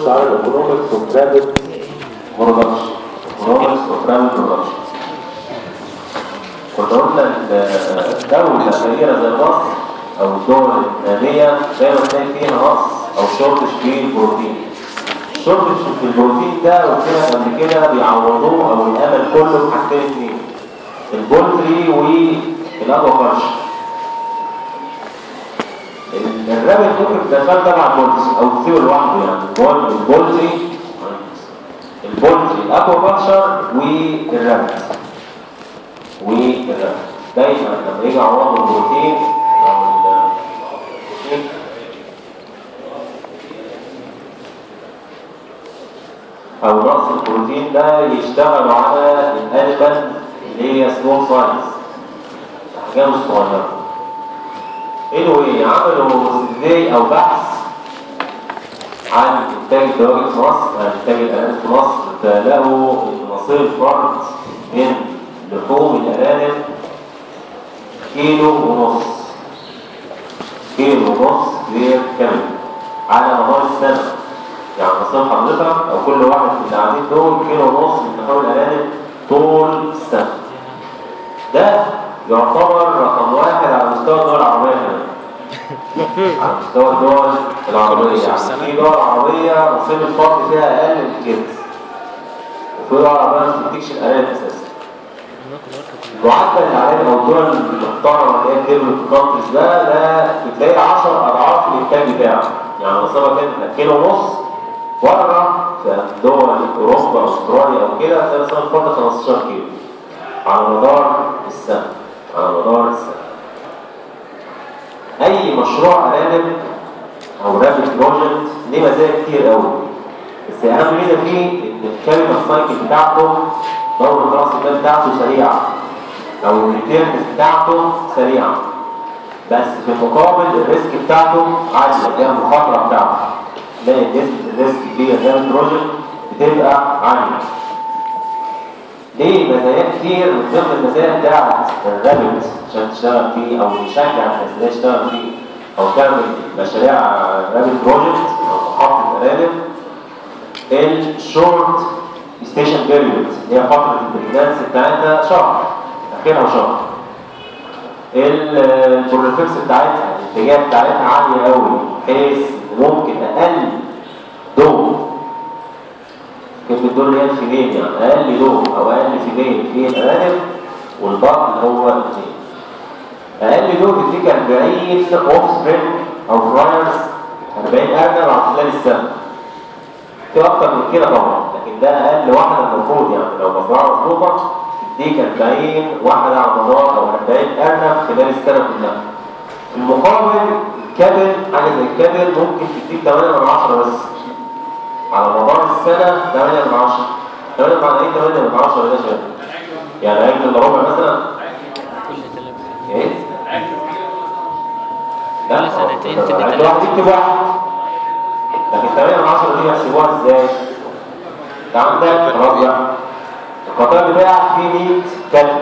نخش على الايكونومكس اوف رابid برودكشن ايكونومكس اوف رابid برودكشن كنا قلنا الدولة كبيرة زي مصر او الدول النامية دايما تلاقي فيها نقص او شورتج في البروتين الشورتج في البروتين ده قلنا قبل كده بيعوضوه او الامل كله في حاجتين اثنين البولتري والاكواكلتشر الرابط ممكن تدخل تبع البولتري او تسيبه لوحده يعني البول- البولتري البولتري الاكواكلتشر والرابط والرابط دايما لما يجي يعوضوا البروتين او البروتين او نقص البروتين ده يشتغلوا على الانيمال اللي هي سمول سايز الاحجام الصغيره anyway عملوا سيرفي او بحث عن انتاج الدواجن في مصر عن انتاج الارانب في مصر فلقوا ان مصير فرد من لحوم الارانب كيلو ونص كيلو ونص غير كامل على مدار السنه يعني مصير حضرتك او كل واحد من اللي قاعدين دول كيلو ونص من لحوم الارانب طول السنه ده يعتبر رقم واحد على مستوى الدول العربيه كمان على مستوى الدول العربيه يعني في دول عربيه مصير الفرد فيها اقل من كده وفي دول عربيه ما بتديكش الارانب اساسا معدل العلاج او الدول المحترمه اللي هي الديفلوب كونتريز ده ده بتلاقي 10 اضعاف الانتاج بتاعه يعني وصلها كده كيلو ونص بره في دول اوروبا استراليا او كده تلاقي مثلا فرد 15 كيلو على مدار السنه على مدار السنه اي مشروع ارانب او رابط بروجكت ليه مزايا كتير قوي بس اهم ميزه فيه ان الكلمه السايكل بتاعته دوره راس المال بتاعته سريعه او الريتيرنز بتاعته سريعه بس في المقابل الريسك بتاعته عاليه اللي هي المخاطره بتاعته تلاقي نسبه الريسك في الرابط بروجكت بتبقى عاليه ليه مزايا كتير من ضمن المزايا بتاعت الرابط عشان تشتغل فيه او تشجع الناس انها تشتغل فيه او تعمل مشاريع رابط بروجكت او محطه ارانب الشورت ستيشن بيريود اللي هي فتره البريدانس بتاعتها شهر اخرها شهر البروفيكس بتاعتها الاتجاه بتاعتها عاليه قوي بحيث إن ممكن اقل دوم كلمة دول اللي هي الفيميل يعني أقل دوم أو أقل فيميل في الأرانب والبعض اللي هو الاثنين أقل دوم فيك 40 أوف سبرينج أو فرايرز 40 أرنب على خلال السنة في أكتر من كده طبعا لكن ده أقل واحدة المفروض يعني لو مزرعة مظبوطة تديك 40 واحدة على مدار أو 40 أرنب خلال السنة كلها في المقابل الكابل حاجة زي الكابل ممكن تديك 8 من 10 بس على مدار السنة 8 من 10 8 من 8 8 من 10 ده شباب يعني عجل الا ربع مثلا ايه؟ لا كل سنتين تدي عجل تلاتة. واحد يكتب واحد لكن 8 من 10 دي يحسبوها ازاي؟ ده عندك رابع القطار بتاعك فيه 100 كلب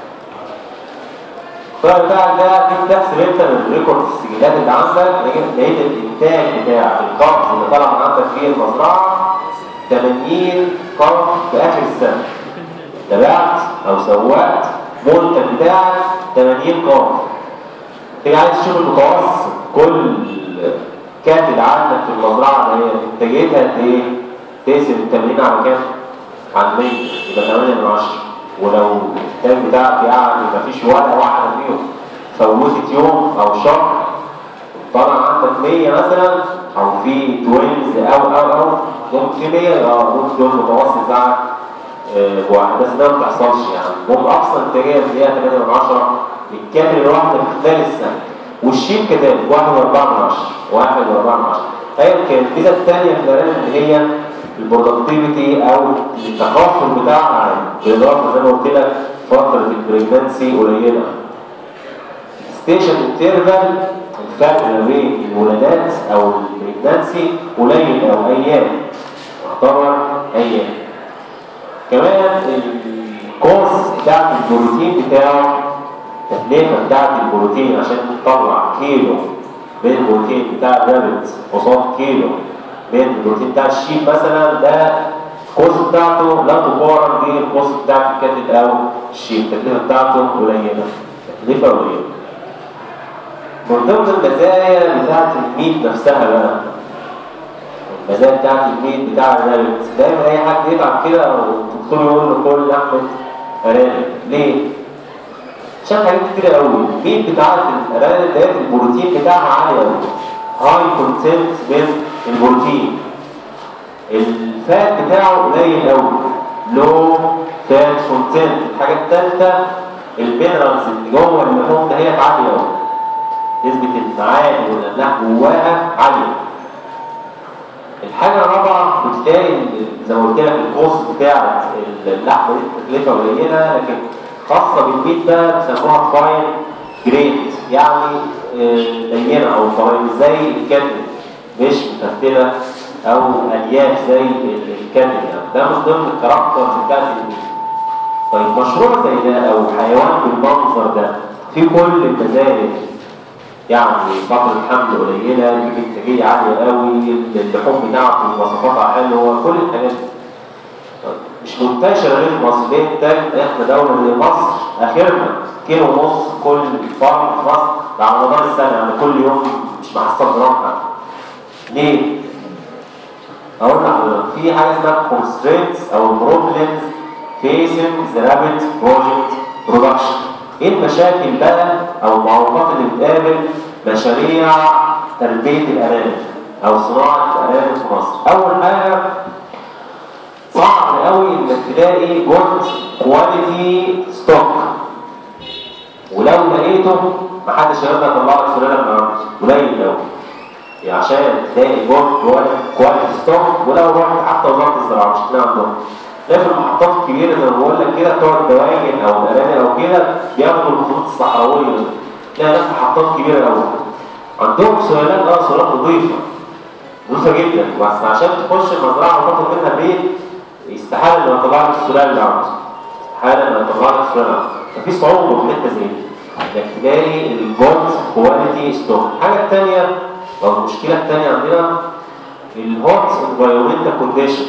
القطار بتاعك ده دي تحسب انت من الريكورد السجلات اللي عندك لقيت لقيت الانتاج بتاع القرض اللي طلع من عندك في المزرعه 80 قرض في اخر السنه تبعت او سوقت منتج بتاعك 80 قرض تيجي عايز تشوف المتوسط كل كاتل عندك في المزرعه اللي هي انتاجيتها قد ايه؟ تقسم ال 80 على كام؟ على 100 يبقى 8 من 10 ولو الانتاج بتاعك يعني مفيش ولا واحده فيهم فوتت يوم او شهر طلع عندك 100 مثلا او في توينز او او او ممكن في 100 اه ممكن تكون المتوسط بتاعك آه، واحد بس ده ما بتحصلش يعني ممكن اقصى انتاجيه تلاقيها 8 من 10 الكامل الواحده في خلال السنه والشيب كذلك 1 و4 من 10 1 و4 من 10 ايا كان الميزه الثانيه في الارانب اللي هي البرودكتيفيتي او التكاثر بتاعها عالي بالاضافه زي ما قلت لك فتره البريجنسي قليله ستيشن انترفال الفرق ما بين الولادات او البريجنسي قليل او ايام يعتبر ايام كمان الكورس بتاعت البروتين بتاعه التكلفه بتاعت البروتين عشان تطلع كيلو من البروتين بتاع الرابط قصاد كيلو من البروتين بتاع الشيب مثلا ده الكوست بتاعته لا تقارن بالكوست بتاعت الكاتب او الشيب التكلفه بتاعته قليله تكلفه قليله من ضمن المزايا بتاعت الميت نفسها بقى المزايا بتاعت الميت بتاع الرابط دايما اي حد يتعب كده والدكتور يقول له كل لحمه ارانب ليه؟ عشان حاجات كتير قوي الميت بتاعت الارانب ديت البروتين بتاعها عالي قوي هاي كونتنت من البروتين الفات بتاعه قليل قوي لو فات كونتنت الحاجه الثالثه المينرالز اللي جوه اللحوم ده هي عاليه قوي نسبه المعادن والاملاح جواها عاليه الحاجه الرابعه بتلاقي زي ما قلت لك الكوست بتاع اللحمه دي تكلفه قليله لكن خاصه بالميت بقى بيسموها فاين جريد يعني لينه او فاين زي الكاتب مش مفتله او الياف زي الكاتب يعني ده من ضمن الكاركترز بتاعت الميت طيب مشروع زي ده او حيوان بالمنظر ده في كل المزايا دي يعني فترة الحمل قليلة الإنتاجية عالية قوي اللحوم بتاعته مواصفاتها حلوة كل الحاجات دي مش منتشرة غير في مصر ليه انتاج احنا دولة زي مصر اخرنا كيلو ونص كل فرد في مصر على مدار السنة يعني كل يوم مش محصل جرام ليه؟ اقول لك في حاجة اسمها constraints او problems facing the rapid project production ايه المشاكل بقى او المعوقات اللي بتقابل مشاريع تربية الارانب او صناعة الارانب في مصر اول حاجة صعب قوي انك تلاقي جود كواليتي ستوك ولو لقيته محدش هيقدر يطلع لك سلاله من عنده قليل قوي يعني عشان تلاقي جود كواليتي ستوك ولو رحت حتى وزاره الزراعه مش هتلاقي عندهم تلاقي في المحطات الكبيره زي ما بقول لك كده بتوع الدواجن او الارانب او كده بياخدوا الخطوط الصحراويه تلاقي ناس محطات كبيره قوي عندهم سلالات اه سلالات نظيفه نظيفه جدا بس عشان تخش المزرعه وتاخد منها بيت استحاله ان يطلع لك السلاله اللي عنده استحاله ان يطلع لك السلاله اللي عنده ففي صعوبه في حته زي دي انك تلاقي الجود كواليتي ستوك الحاجه الثانيه او المشكله الثانيه عندنا الهوت انفايرمنتال كونديشن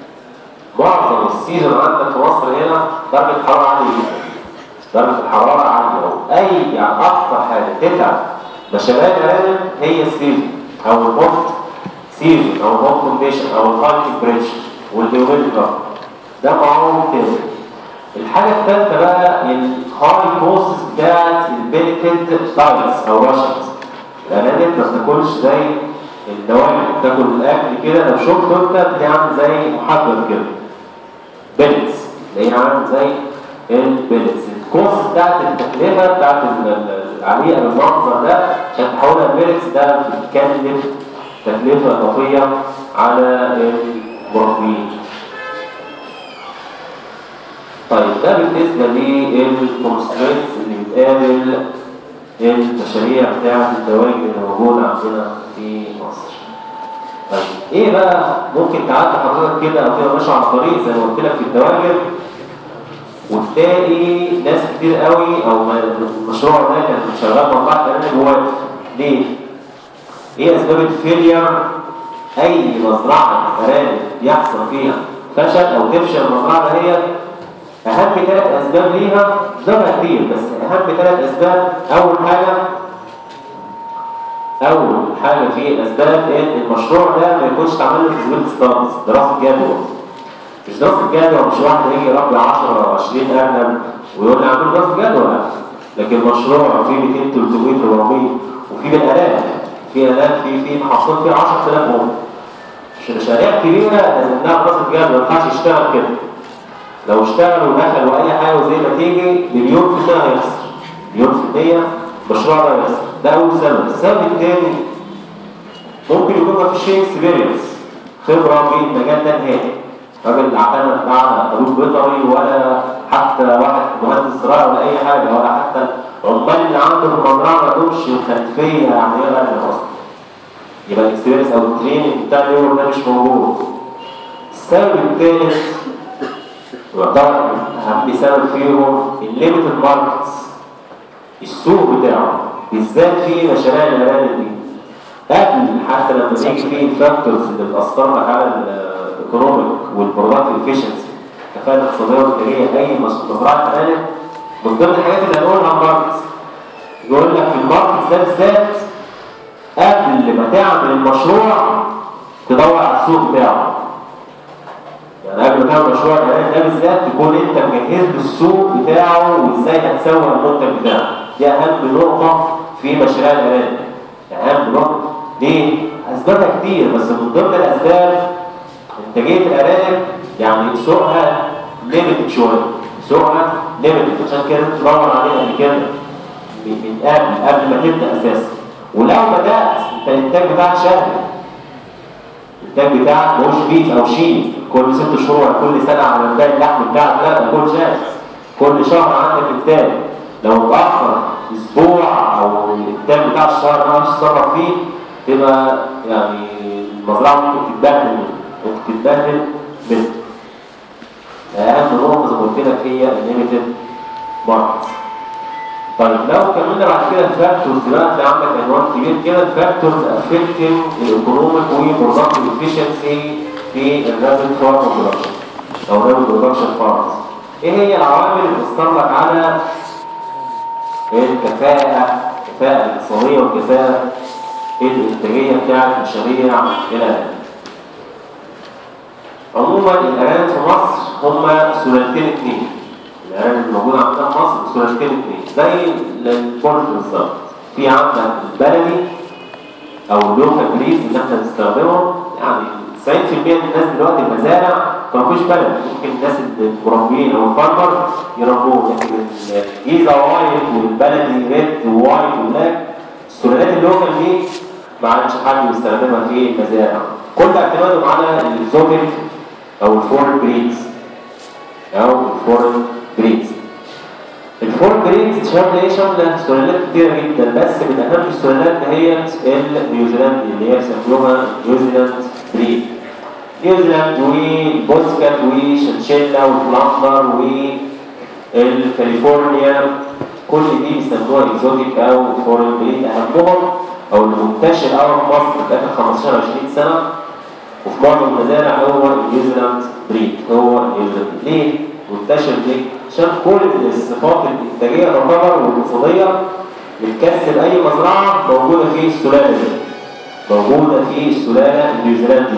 معظم السيزون عندك في مصر هنا درجه حراره عاليه جدا درجه الحراره عاليه قوي اي يعني اكثر حاجه تتعب مشاريع الارانب هي السيزون او الهوت سيزون او الهوت كونديشن او الهاي تمبريتشر والهيوميديتي ده معروف كده الحاجه الثالثه بقى الهاي كوست بتاعت البينيتد دايتس او راشنز الارانب ما بتاكلش زي الدواجن بتاكل الاكل كده لو شفته انت بتلاقيه عامل زي محجر كده بيلتس تلاقيه عامل زي البيلتس الكوست بتاعت التكلفه بتاعت العمليه بالمنظر ده عشان تحولها لبيلتس ده بتكلف تكلفه اضافيه على المربين طيب ده بالنسبه للكونسترينتس اللي بتقابل المشاريع بتاعت الدواجن اللي موجوده عندنا في مصر. طيب ايه بقى ممكن تعدي حضرتك كده او كده ماشي على الطريق زي ما قلت لك في الدواجن وتلاقي ناس كتير قوي او المشروع ده كان شغال مطلع ارانب واقف ليه؟ ايه اسباب الفيلير اي مزرعه ارانب يحصل فيها فشل او تفشل المزرعه دهيت اهم ثلاث اسباب ليها اسبابها كتير بس اهم ثلاث اسباب اول حاجه اول حاجه في الاسباب ان المشروع ده ما يكونش اتعمل له فيزيبيلتي ستادز دراسه جدوى مش دراسه جدوى مش واحد هيجي يربي 10 او 20 ارنب ويقول لي اعمل دراسه جدوى لكن مشروع فيه 200 300 400 وفي بالالاف في الاف في في محافظات فيها 10000 ام مشاريع كبيره لازم لها دراسه جدوى ما ينفعش يشتغل كده لو اشتغلوا ودخلوا اي حاجه وزي ما تيجي مليون في المية هيخسر مليون في المية مشروع ده هيخسر ده اول سبب السبب الثاني ممكن يكون ما فيش اكسبيرينس خبره في المجال ده نهائي راجل اعتمد على حدود بيطري ولا حتى واحد مهندس زراعي ولا اي حاجه ولا حتى العمال اللي عنده في المزرعه ما عندهمش خلفيه يعني ايه غنى اصلا يبقى الاكسبيرينس او التريننج بتاع اليوم ده مش موجود السبب الثالث يعتبر اهم سبب فيهم الليميتد ماركتس السوق بتاعه بالذات في مشاريع الارانب دي قبل حتى لما نيجي في الفاكتورز اللي بتاثر لك على الايكونوميك والبرودكت افيشنسي الكفاءه الاقتصاديه والانتاجيه اي مزرعه ارانب من ضمن الحاجات اللي هنقولها الماركت يقول لك في الماركت ده بالذات قبل ما تعمل المشروع تدور على السوق بتاعه يعني قبل ما تعمل مشروع الاعلان ده بالذات تكون انت مجهز له السوق بتاعه وازاي هتسوق المنتج بتاعه دي اهم نقطه في مشاريع الاعلان اهم نقطه ليه؟ اسبابها كتير بس من ضمن الاسباب انتاجيه الارانب يعني سوقها ليميتد شويه سوقها ليميتد عشان كده تدور عليه قبل كده من قبل قبل ما تبدا اساسا ولو بدات انت الانتاج بتاعك شهري الانتاج بتاعك مش بيف او شيء كل ست شهور كل سنه على انتاج اللحم بتاعك لا ده كل شهر كل شهر عندك انتاج لو اتاخر اسبوع او الانتاج بتاع الشهر ده مش تتصرف فيه تبقى يعني المزرعه ممكن تتبهدل منه ممكن تتبهدل منه اهم نقطه زي ما قلت لك هي الليميتد ماركت طيب لو كملنا بعد كده الفاكتورز بقى هتلاقي عندك عنوان كبير كده الفاكتورز افكتنج الايكونوميك وبرودكت افيشنسي في الرابد فارم برودكشن او رابد برودكشن فارمز ايه هي العوامل اللي بتستطلق على الكفاءة الكفاءة الاقتصادية والكفاءة الانتاجية بتاعت مشاريع الأرانب عموما الأرانب في مصر هما سلالتين اثنين الأرانب الموجودة عندنا في مصر سلالتين اثنين زي البورت بالظبط في عندك البلدي أو اللوكال بريز اللي احنا بنستخدمهم يعني 90% من الناس دلوقتي المزارع ما فيش بلد ممكن الناس المربين او الفارمر يربوه لكن الجيزه وايت والبلدي ريد ووايت وبلاك السلالات اللوكال دي ما عادش حد بيستخدمها في المزارع كل اعتمادهم على الاكزوتيك او الفورن بريدز او الفورن بريدز الفورن بريدز شامله ايه شامله سلالات كتيره جدا بس من اهم السلالات هي النيوزيلاند اللي هي بيسموها نيوزيلاند بريد نيوزيلاند والبوسكات وشنشيلا والفلامبر والكاليفورنيا كل دي بيسموها اكزوتيك او فورن بريد اهمهم او المنتشر قوي في مصر في اخر 15 20 سنه وفي معظم المزارع هو النيوزيلاند بريد هو النيوزيلاند ليه؟ منتشر ليه؟ عشان كل الصفات الانتاجيه تعتبر والاقتصاديه بتكسب اي مزرعه موجوده في السلاله دي موجوده في السلاله النيوزيلندي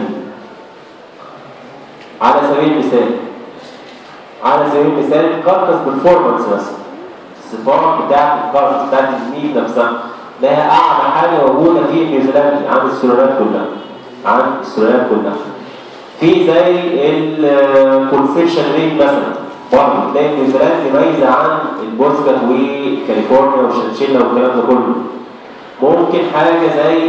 على سبيل المثال على سبيل المثال كاركس برفورمانس مثلا الصفات بتاعت الكاركس بتاعت الميت نفسها لها اعلى حاجه موجوده في نيوزيلندا عن السلالات كلها عن السلالات كلها في زي الكونسبشن ريت مثلا برضه تلاقي نيوزيلندا مميزه عن البوسكات وكاليفورنيا وشنشيلا والكلام ده كله ممكن حاجه زي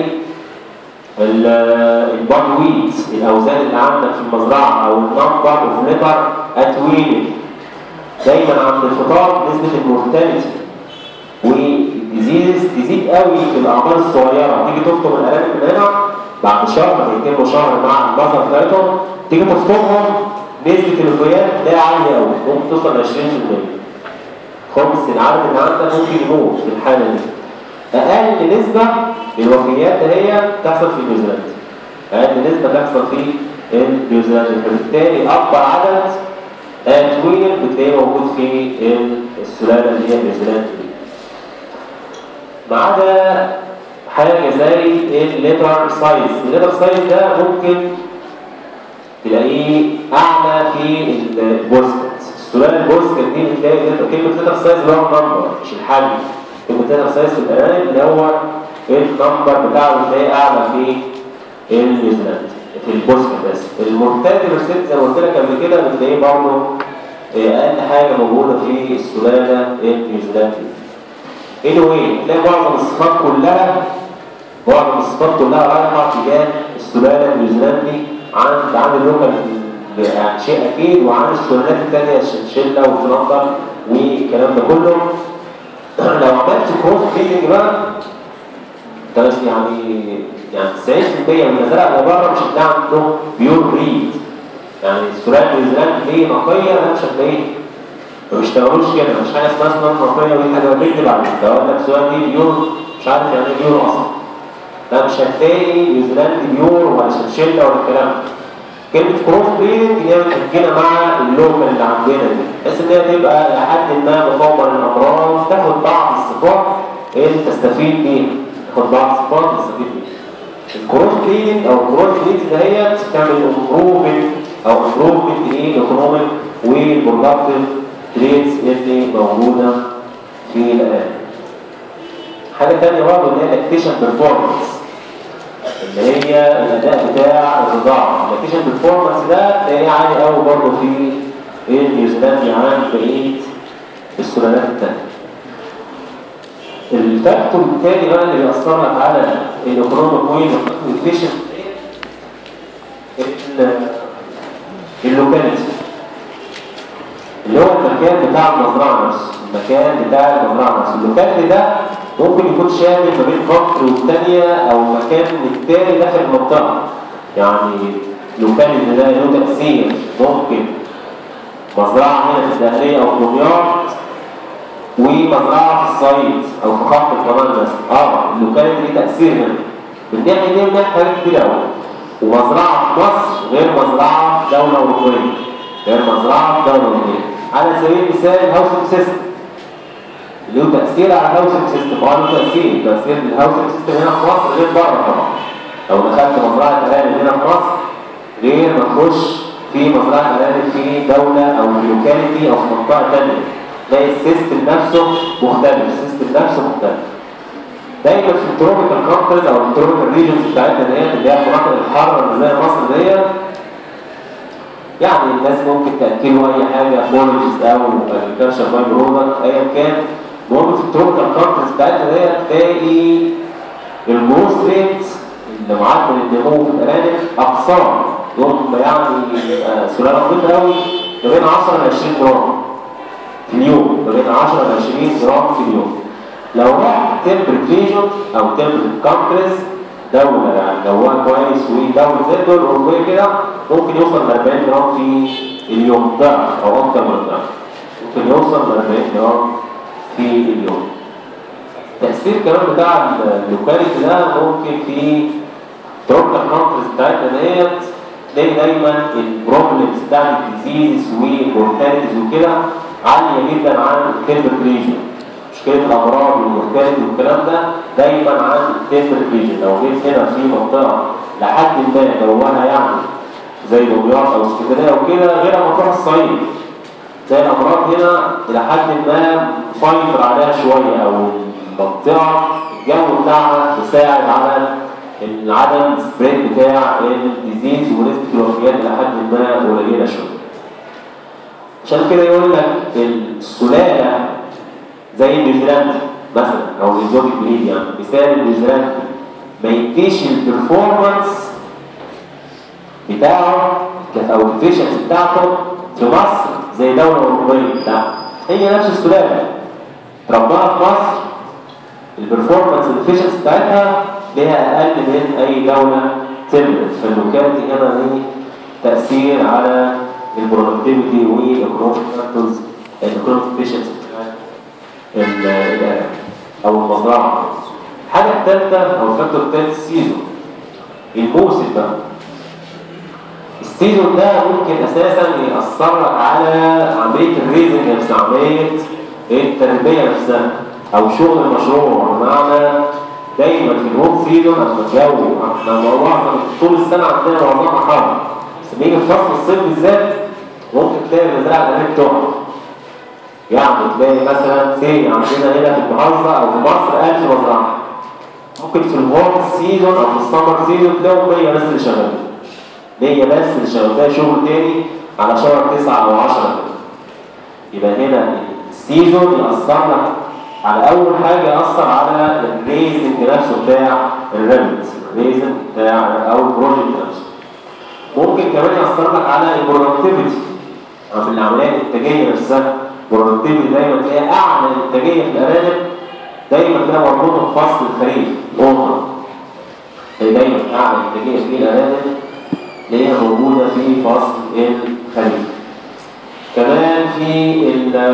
الباد ويت الاوزان اللي عندك في المزرعه او النمبر اوف ليتر اتويل دايما عند الفطار نسبه المورتاليتي والديزيز تزيد قوي في الاعمار الصغيره تيجي تفطم الارانب من هنا بعد شهر يتم شهر مع البصر بتاعتهم تيجي تفطمهم نسبه الوفيات تلاقي عاليه قوي ممكن توصل ل 20% خمس العدد اللي عندك ممكن يموت في الحاله دي اقل نسبه للوفيات هي تحصل في نيوزيلندا اقل نسبه تحصل في نيوزيلندا فبالتالي اكبر عدد طويل بتلاقيه موجود في السلاله اللي هي نيوزيلندا دي ما عدا حاجه زي الليتر سايز الليتر سايز ده ممكن تلاقيه اعلى في البوسكت السلاله البوسكت دي بتلاقي كلمه ليتر سايز اللي هو النمبر مش الحجم كلمه ليتر سايز في الارانب اللي هو النمبر بتاعه بتلاقيه اعلى في النيوزيلاند في البوسكت بس المرتد ريسيت زي ما قلت لك قبل كده بتلاقيه برضه اقل حاجه موجوده في السلاله النيوزيلندي anyway تلاقي معظم الصفات كلها معظم الصفات كلها رايحه تجاه السلاله النيوزيلندي عن عن اللغه يعني شيء اكيد وعن السلالات الثانيه الشنشيلا والفلندر والكلام ده كله لو عملت كروس بريدنج بقى ده بس يعني يعني 90% من المزارع اللي بره مش هتلاقي عنده بيور بريد يعني السلاله النيوزيلندي دي نقيه ده مش هتلاقيه ما بيشتغلوش كده مش حاجه اسمها اسمها نقيه ودي حاجه بنكتب عليها لو قال لك السؤال دي بيور مش عارف يعني ايه بيور اصلا لا مش هتلاقي نيوزيلاند بيور ولا شنشيلا ولا الكلام ده كلمة كروس بريدنج اللي هي بتحكينا مع اللوكال اللي عندنا دي بحيث ان هي تبقى لحد ما مقاومة للأمراض تاخد بعض الصفات اللي تستفيد بيها تاخد بعض الصفات اللي تستفيد بيها الكروس بريدنج او الكروس بريدنج ده هي بتعمل امبروفمنت او امبروفمنت ايه الايكونوميك والبرودكتيف تريدز اللي موجودة في الآن حاجة تانية برضه اللي هي الاكتيشن بيرفورمانس اللي هي الاداء بتاع الرضاعه الاكتيشن بيرفورمانس ده تلاقيه عالي قوي برضه في نيوزيلندا عن بقيه السلالات الثانيه الفاكتور الثاني بقى اللي بيأثر لك على الايكونوميك وين والفيشن اللوكاليتي اللي هو المكان بتاع المزرعه نفسه المكان بتاع المزرعه نفسه اللوكاليتي ده ممكن يكون شامل ما بين فقر والتانية او مكان التاني داخل المنطقة يعني لو كان ان ده له تأثير ممكن مزرعة هنا في الدهرية او في دمياط ومزرعة في الصعيد او في خط القناة مثلا اه لو كانت ليه تأثير هنا من ناحية دي من ناحية حاجات كتير قوي ومزرعة في مصر غير مزرعة في دولة أوروبية غير مزرعة في دولة أوروبية على سبيل المثال الهاوسنج سيستم له تأثير على الهاوسنج سيستم اه له تأثير تأثير الهاوسنج سيستم هنا في مصر غير بره طبعا لو دخلت مزرعة أرانب هنا في مصر غير ما تخش في مزرعة أرانب في دولة أو في لوكاليتي أو في منطقة تانية تلاقي السيستم نفسه مختلف السيستم نفسه مختلف دايما في التروبيكال كونتريز او التروبيكال ريجنز بتاعتنا ديت اللي هي المناطق الحاره اللي زي مصر ديت يعني الناس ممكن تاكلوا اي حاجه فورجز او اجريكلتشر باي برودكت ايا كان المهم في التروبيكال كونتريز بتاعتنا ديت تلاقي الجروس ريت اللي معدل النمو في الارانب اقصاه يوم يعني يبقى سلاله نظيفه قوي ما بين 10 ل 20 جرام في اليوم ما بين 10 ل 20 جرام في اليوم لو رحت تمبرت ريجن او تمبرت كونتريز دولة يعني جواها كويس ودولة زي الدول الأوروبية كده ممكن يوصل ل 40 جرام في اليوم ضعف أو أكتر من ضعف ممكن يوصل ل 40 جرام في اليوم التأثير كمان بتاع اللوكاليتي ده ممكن في تروبيكال كونتريز بتاعتنا ديت تلاقي دايما البروبلمز بتاعت الديزيز والمورتاليتيز وكده عالية جدا عن التمبرت ريجن مشكله الامراض والمورتاليتي والكلام ده دايما عند التمبر ريجن لو جيت هنا في منطقه لحد ما جواها يعني زي دمياط او اسكندريه وكده غير لما تروح الصعيد تلاقي الامراض هنا الى حد ما مسيطر عليها شويه او المنطقه الجو بتاعها مساعد على عدم السبريد بتاع الديزيز ونسبه الوفيات الى حد ما قليله شويه عشان كده يقول لك السلاله زي نيوزيلندا مثلا او الاكزوتيك بريد يعني مثال نيوزيلندا ما يديش البرفورمانس بتاعه او الفيشنس بتاعته في مصر زي دوله اوروبيه لا هي نفس السلاله ربها في مصر البرفورمانس الفيشنس بتاعتها ليها اقل من اي دوله تمت فاللوكاليتي هنا ليه تاثير على البرودكتيفيتي والايكونوميك فاكتورز الايكونوميك فيشنس الآن أو المزرعة الحاجة الثالثة أو الفاكتور الثالث السيزون الموسم بقى السيزون ده ممكن أساسا يأثر لك على عملية الريزنج نفسها عملية التربية نفسها أو شغل المشروع بمعنى دايما في الوقت سيزون لما الجو لما معظم طول السنة عندنا معظمها حر بس بيجي في فصل الصيف بالذات ممكن تلاقي المزرعة الأماكن تقع يعني تلاقي مثلا سي عندنا هنا في المحافظة أو في مصر 1000 مزرعة ممكن في الهوت سيزون أو في السمر سيزون تلاقوا 100 بس اللي شغالين 100 بس اللي شغالين شغل تاني على شهر 9 أو 10 كده يبقى هنا السيزون يأثر لك على أول حاجة يأثر على الريزنج نفسه بتاع الريبت الريزنج بتاع أو البروجكت نفسه ممكن كمان يأثر لك على البرودكتيفيتي أو في العمليات الإنتاجية نفسها برودكتيفيتي دايما تلاقي اعلى انتاجيه في الارانب دايما تلاقي مربوطه في فصل الخريف اوفر دايما اعلى انتاجيه في الارانب تلاقيها موجوده في فصل الخريف كمان في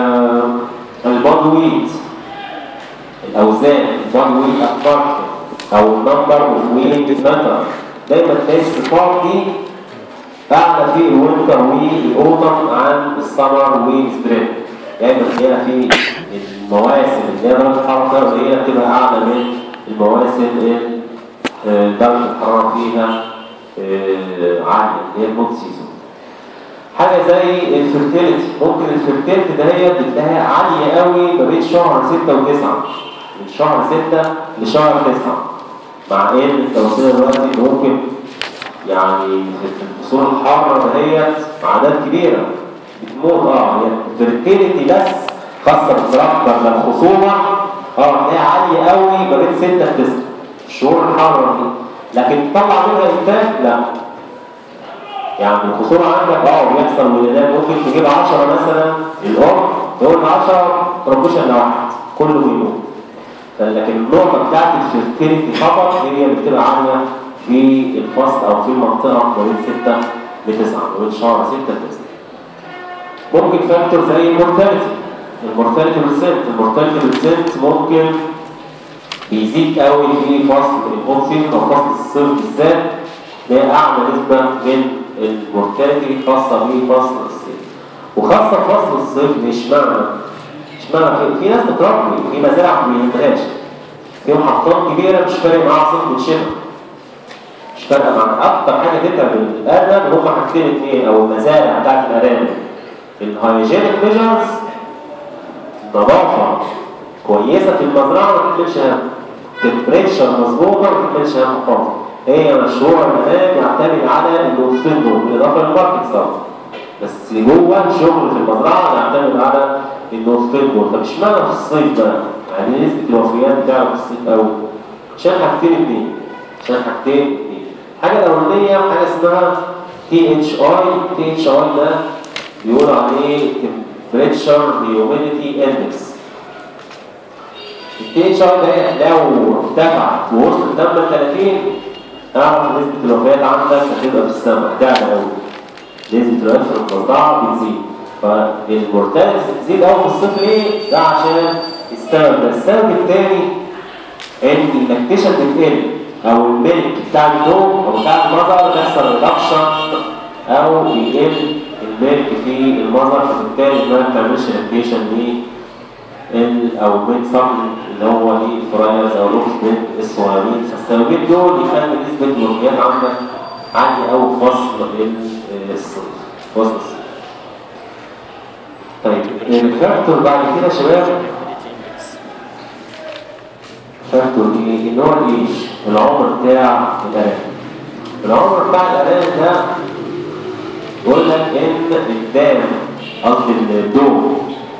البادويت الاوزان البادويت اكبر او النمبر اوف ويند ماتر دايما تلاقي الصفات دي اعلى في الوينتر والاوتم عن السمر والسبرينج دايما تلاقيها في المواسم اللي هي درجه الحراره قليله بتبقى اعلى من المواسم اللي درجه الحراره فيها عاليه اللي هي الموت سيزون حاجه زي الفيرتيليتي ممكن الفيرتيليتي دهيت بتلاقيها عاليه قوي ما بين شهر 6 و9 من شهر 6 لشهر 9 مع ان التوصيل دلوقتي ممكن يعني في الفصول الحاره دهيت اعداد كبيره بتموت اه هي الفيرتيليتي بس خاصه بالتراكتر للخصوبه اه هتلاقيها عاليه قوي ما بين 6 ل 9 الشهور الحاره دي لكن تطلع منها انتاج لا يعني الخصومه عندك اه بيحصل ولادات ممكن تجيب 10 مثلا الام تقول 10 تربوش الا واحد كله بيموت لكن النقطه بتاعت الفيرتيليتي فقط هي اللي بتبقى عاليه في الفصل او في المنطقه ما بين 6 ل 9 ما بين شهر 6 ل 9 ممكن فاكتور زي المورتاليتي المورتاليتي بالسنت المورتاليتي بالسنت ممكن بيزيد قوي في فصل الاون سيزون او فصل الصيف بالذات ده اعلى نسبه من المورتاليتي خاصه بفصل الصيف وخاصه بفصل الصيف مش معنى مش معنى في, في ناس بتربي في مزارع ما بيهمهاش في محطات كبيره مش فارق معاها صيف والشتاء مش فارقه معاها اكتر حاجه تتعب الادم هم حاجتين اثنين او المزارع بتاعت الارانب الهايجينيك ميجرز نظافه كويسه في المزرعه ما تعملش هم تمبريتشر مظبوطه ما تعملش هم خالص هي مشروع المنام يعتمد على النصفين دول بالاضافه للماركت طبعا بس جوه الشغل في المزرعه يعتمد على النصفين دول طب اشمعنى في الصيف بقى؟ يعني نسبه الوفيات بتاعه في الصيف قوي عشان حاجتين اثنين عشان حاجتين اثنين الحاجه الاولانيه حاجه اسمها تي اتش اي تي اتش اي ده بيقول عليه تمبريتشر هيوميديتي اندكس التي اتش اي ده لو ارتفعت ووصلت تم 30 اعرف نسبة الوفيات عندك هتبقى في السماء هتعلى قوي نسبة الوفيات في المزرعة بتزيد فالمورتاليتي بتزيد قوي في الصيف ليه؟ ده عشان السبب ده السبب الثاني ان اللاكتيشن بتقل او الملك بتاع النوم او بتاع المظهر بيحصل ريدكشن او بيقل الملك في المظهر فبالتالي ما بتعملش لاكتيشن او بين صقل اللي هو ايه الفرايرز او الاوكسبين الصغيرين فالسببين دول يخلي نسبه الوفيات عندك عاليه قوي في فصل الصيف فصل الصيف طيب الفاكتور بعد كده يا شباب فاكتور ايه؟ اللي هو الايش؟ العمر بتاع الارانب العمر بتاع الارانب ده يقول لك ان الدم قصدي الدوم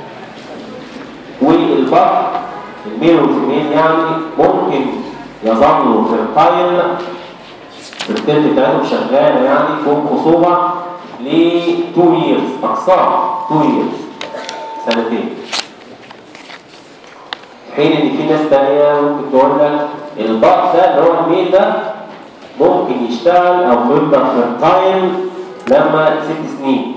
والبر الميل والفيميل يعني ممكن يظلوا فيرتايل الفيرتيل بتاعتهم شغاله يعني فوق خصوبه ل 2 years اقصاها 2 years سنتين في حين ان في ناس تانية ممكن تقول لك البط ده اللي هو الميل ده ممكن يشتغل او يفضل فيرتايل لما ست سنين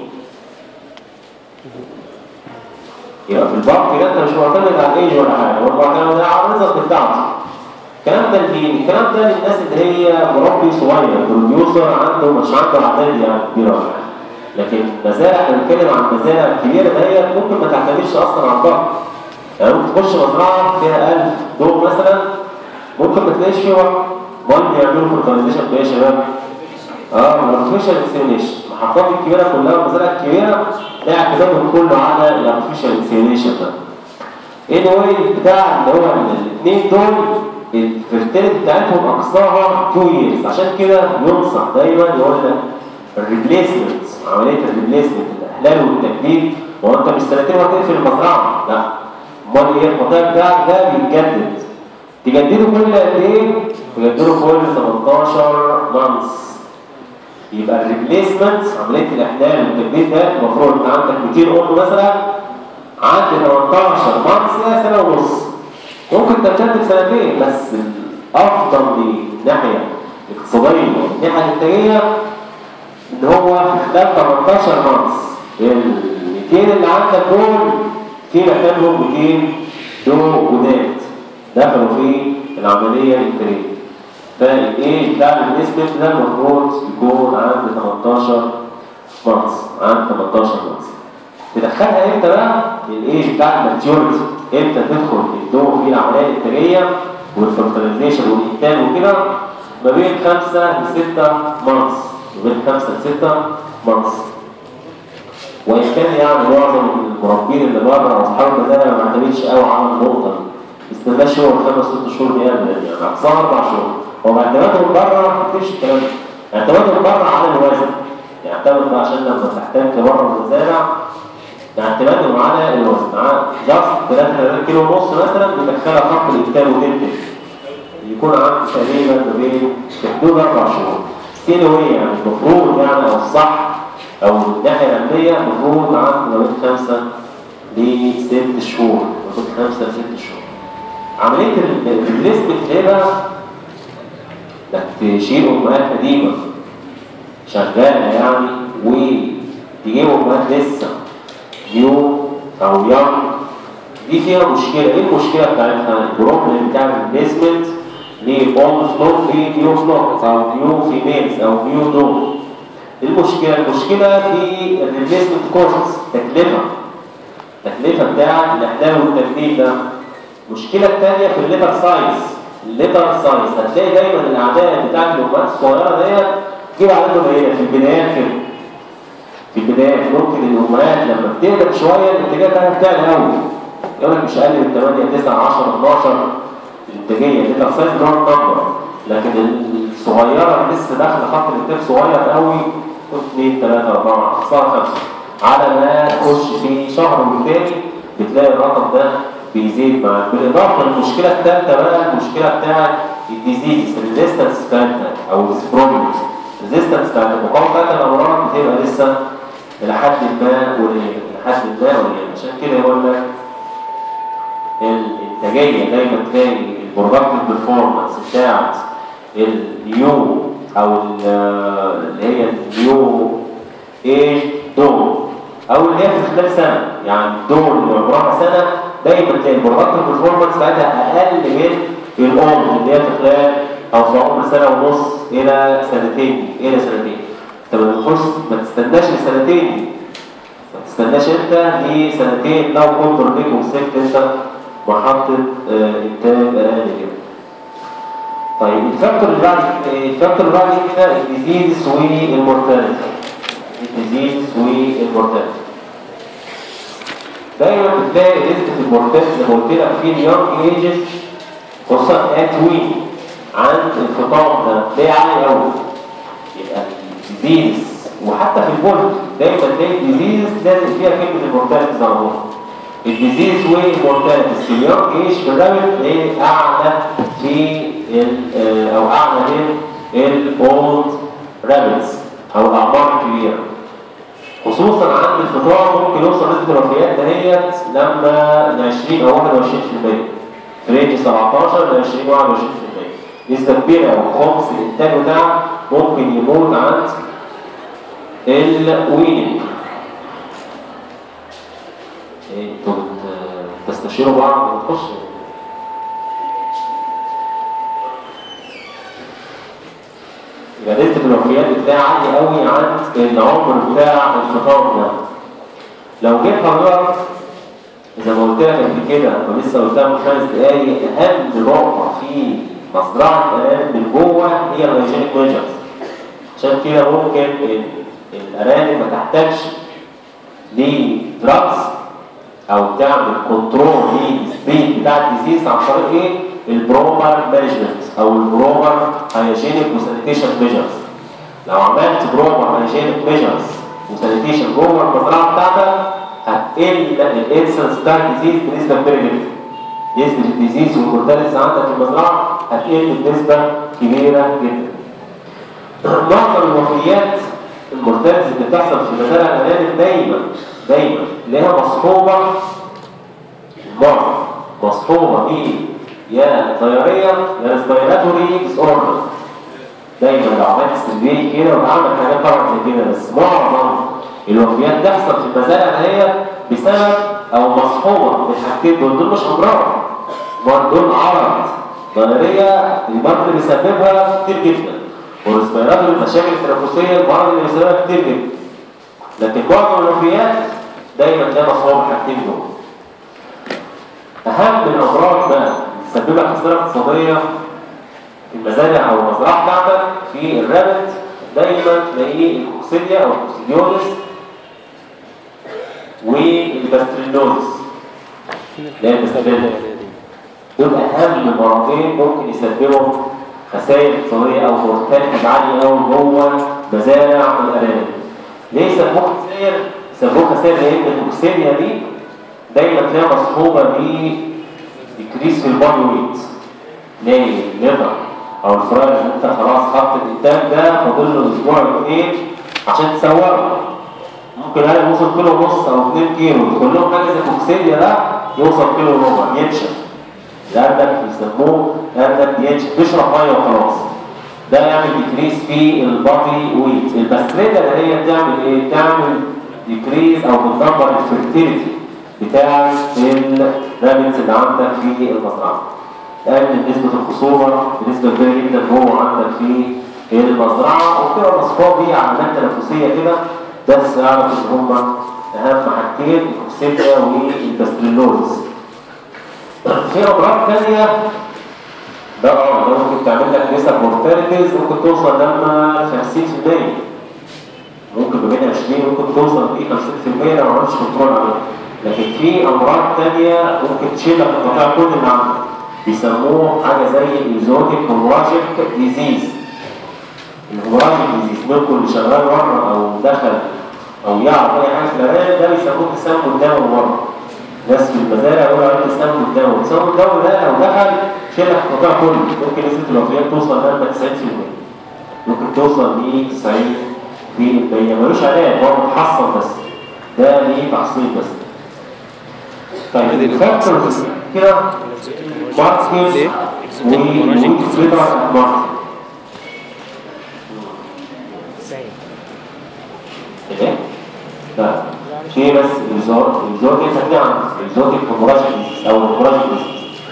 يبقى في البنك ده انت مش معتمد على الايج ولا حاجه هو معتمد على الرزق بتاعته الكلام ده لمين؟ الكلام ده للناس اللي هي مربي صغير بروديوسر عنده مش عنده اعداد يعني كبيره ولا حاجه لكن مزارع احنا بنتكلم عن المزارع الكبيره ديت ممكن ما تعتمدش اصلا على البنك يعني ممكن تخش مزرعه فيها 1000 دور مثلا ممكن ما تلاقيش فيه واحد امال بيعملوا فيرتلايزيشن بايه يا شباب؟ اه الارتفيشال انسيمينيشن المحطات الكبيره كلها والمزارع الكبيره تلاقي اعتمادهم كله على الارتفيشال انسيمينيشن ده anyway بتاع اللي هو الاثنين دول الفيرتيليتي بتاعتهم اقصاها 2 years عشان كده ينصح دايما يقول لك الريبليسمنت عمليه الريبليسمنت الاحلال والتجديد هو انت مش سنتين وهتقفل المزرعه لا امال ايه المطار بتاعك ده بيتجدد تجدده كل قد ايه؟ تجدده كل 18 مانس يبقى الريبليسمنت عمليه الاحلال والتجديد ده المفروض انت عندك 200 ام مثلا عندي 18 مانس سنه ونص ممكن تجدد سنتين بس الافضل من الناحيه الاقتصاديه والناحيه الانتاجيه ان هو في خلال 18 مانس ال 200 اللي عندك دول في مكانهم 200 دول جداد دخلوا في العمليه الانتاجيه فالايه بتاع الانفستمنت ده المفروض يكون عند 18 مانث عند 18 مانث تدخلها امتى بقى الايج بتاع الماتيوريتي امتى تدخل الدور في العمليه الانتاجيه والفرتلايزيشن والانتاج وكده ما بين 5 ل 6 مانث ما بين 5 ل 6 مانث وان كان يعني معظم المربين اللي بره او اصحاب المزارع ما اعتمدش قوي على النقطه دي استناش هو خمس ست شهور بيعمل يعني اقصاها اربع شهور هو باعتمادهم بره ما بتكتبش الكلام ده اعتمادهم بره على الوزن يعتمد بقى عشان لما تحتاج بره المزارع اعتمادهم على الوزن جاست 3 كيلو ونص مثلا بيدخلها خط الانتاج وتنتج يكون عندي تقريبا ما بين في حدود اربع شهور ستيل يعني المفروض يعني او الصح او الناحيه العلميه المفروض عند ما بين خمسه لست شهور ما بين خمسه لست شهور عمليه الريسبكت ايه بقى؟ انك تشيل امهات قديمه شغاله يعني وتجيب امهات لسه نيو او يونج دي فيها مشكله ايه المشكله بتاعتها البروبلم بتاع الانفستمنت لاولد فلوك لنيو فلوك او نيو فيميلز او نيو دول المشكله المشكله في الانفستمنت كوست تكلفه التكلفه بتاعت الاحلال والتجديد ده المشكله الثانيه في الليتر سايز الليتر سايز هتلاقي دايما الاعداد بتاعت الامهات الصغيره ديت تجيب عددهم قليله في البدايات كده في البداية ممكن الأمهات لما بتقدم شوية الانتاجية بتاعها بتعلى قوي يقول لك مش أقل من 8 9 10 12 الانتاجية دي تخصيص اللي هو النمبر لكن الصغيرة اللي لسه داخلة خط الانتاج صغير قوي 2 3 4 أقصاها 5 على ما تخش في شهر والتاني بتلاقي الرقم ده بيزيد معاك بالإضافة للمشكلة الثالثة بقى المشكلة بتاعت الديزيز الريزيستنس بتاعتها أو السبروبلم الريزيستنس بتاعت المقاومة بتاعت الأمراض بتبقى لسه إلى حد ما قليل إلى حد ما قليل عشان كده يقول لك الإنتاجية دايما تلاقي البرودكتيف بيرفورمانس بتاعت النيو أو اللي هي النيو ايج دول أو اللي هي في خلال سنة يعني الدول اللي عمرها سنة دايما تلاقي البرودكتيف بيرفورمانس بتاعتها أقل من الأولد اللي هي في خلال أو في عمر سنة ونص إلى سنتين إلى سنتين طب الخش ما تستناش لسنتين ما تستناش انت لسنتين لو كنت ليك ومسكت انت محطة اه انتاج اقل كده طيب الفاكتور اللي بعد الفاكتور اللي بعد كده الديزيز والمورتاليتي الديزيز والمورتاليتي دايما بتلاقي نسبة المورتاليتي زي ما قلت لك في اليونج ايجز خصوصا ات وين عند الفطام ده تلاقي عالي قوي يبقى ديزيز وحتى في البولد دايما تلاقي ديزيز لازم فيها كلمه المورتاليتي زي ما الديزيز والمورتاليتي في اليونج ايج في الرابط ايه اعلى في او اعلى من الاولد رابتس او الاعمار الكبيره خصوصا عند الفطار ممكن يوصل نسبه الوفيات دهيت لما ل 20 او 21% في رينج 17 ل 20 21% نسبه كبيره او خمس الانتاج بتاعه ممكن يموت عند الويننج انتوا بتستشيروا بعض بتخش يبقى نسبة الوفيات بتاعها عالية قوي عن العمر بتاع الفطام ده لو جيت حضرتك زي ما قلت لك قبل كده ولسه قلتها من خمس دقايق اهم نقطة في مزرعة الأرانب من جوه هي الهيجينيك ميجرز عشان كده ممكن الأرانب ما تحتاجش لدراجز أو تعمل كنترول للسبيد بتاع الديزيز عن طريق إيه؟ البروبر مانجمنت أو البروبر هيجينيك وسانيتيشن ميجرز لو عملت بروبر هيجينيك ميجرز وسانيتيشن جوه المزرعة بتاعتك هتقل الانسنس بتاع الديزيز بنسبة كبيرة جدا نسبة الديزيز والمورتاليتي عندك في المزرعة هتقل بنسبة كبيرة جدا. معظم الوفيات المورتاليتي اللي بتحصل في مزارع الأرانب دايما دايما لها مصحوبة معظم مصحوبة ب يا طيارية يا ريسبيراتوري ديس اوردر دايما لو عملت سيرفي كده وتعمل حاجات طبعا زي كده بس معظم الوفيات تحصل في المزارع هي بسبب او مصحوبه بالحاجتين دول دول مش امراض دول عرض ضرريه المرض اللي بيسببها كتير جدا والاسبيرات المشاكل التنفسيه المرض اللي بيسببها كتير جدا لكن معظم الوفيات دايما تلاقي مصاب حاجتين دول اهم الامراض بقى تسبب لك خساره اقتصاديه في المزارع او المزرعه بتاعتك في الرابط دايما تلاقيه الكوكسيديا او الكوكسيديونس والباسترينوزس اللي هي الباسترينوزس دول اهم مرضين ممكن يسببوا خسائر اقتصاديه او مورتاليتي عاليه قوي جوه مزارع الارانب ليه سموه خسائر؟ سموه خسائر لان الكوكسيديا دي دايما تلاقيها مصحوبه ب ديكريس في البادي ويت تلاقي الليفر او الفراغ اللي انت خلاص خط الانتاج ده فاضل له اسبوع او اثنين عشان تسوره ممكن انا يوصل كيلو ونص او 2 كيلو يدخل لهم حاجه زي الكوكسيديا ده يوصل كيلو وربع ينشف لانك بيسموه لانك ينشف بيشرب ميه وخلاص ده يعمل ديكريس في البادي ويت الباستريدا اللي هي بتعمل ايه؟ بتعمل ديكريس او بتدمر الفيرتيليتي بتاع الرابنز اللي عندك في المزرعه لان نسبه الخصوبه بنسبه كبيره جدا جوه عندك في المزرعه وبتبقى مصفوفه بيه علامات تنفسيه كده بس اعرف ان هم اهم حاجتين الكوكسيديا والباستريلوز في امراض ثانيه ده اه ده ممكن تعمل لك نسب مورتاليتيز ممكن توصل لما 50% ممكن ما بين 20 ممكن توصل ل 50% لو ما عملتش كنترول عليها لكن في امراض ثانيه ممكن تشيل لك القطاع كل اللي عندك بيسموه حاجه زي الايزوتيك هيموراجيك ديزيز الهيموراجيك ديزيز منكم اللي شغال بره او دخل او يعرف اي حاجه في الارانب ده بيسموه تسمم الدم بره ناس في المزارع يقولوا عليه تسمم الدم تسمم الدم ده لو دخل شيل لك القطاع كله ممكن نسبه الوفيات توصل لما 90% ممكن توصل ل 90% ملوش علاج هو متحصن بس ده ليه تحصيل بس طيب الفاكتورز كده ماركتنج وسبيتر ماركتنج ايه؟ لا في بس الزور الزور دي تحدي عن الزور دي كوموراجيك او الكوموراجيك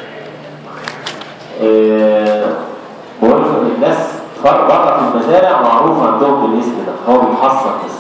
بقول الناس بره في المزارع معروف عندهم بالاسم ده هو بيحصل بس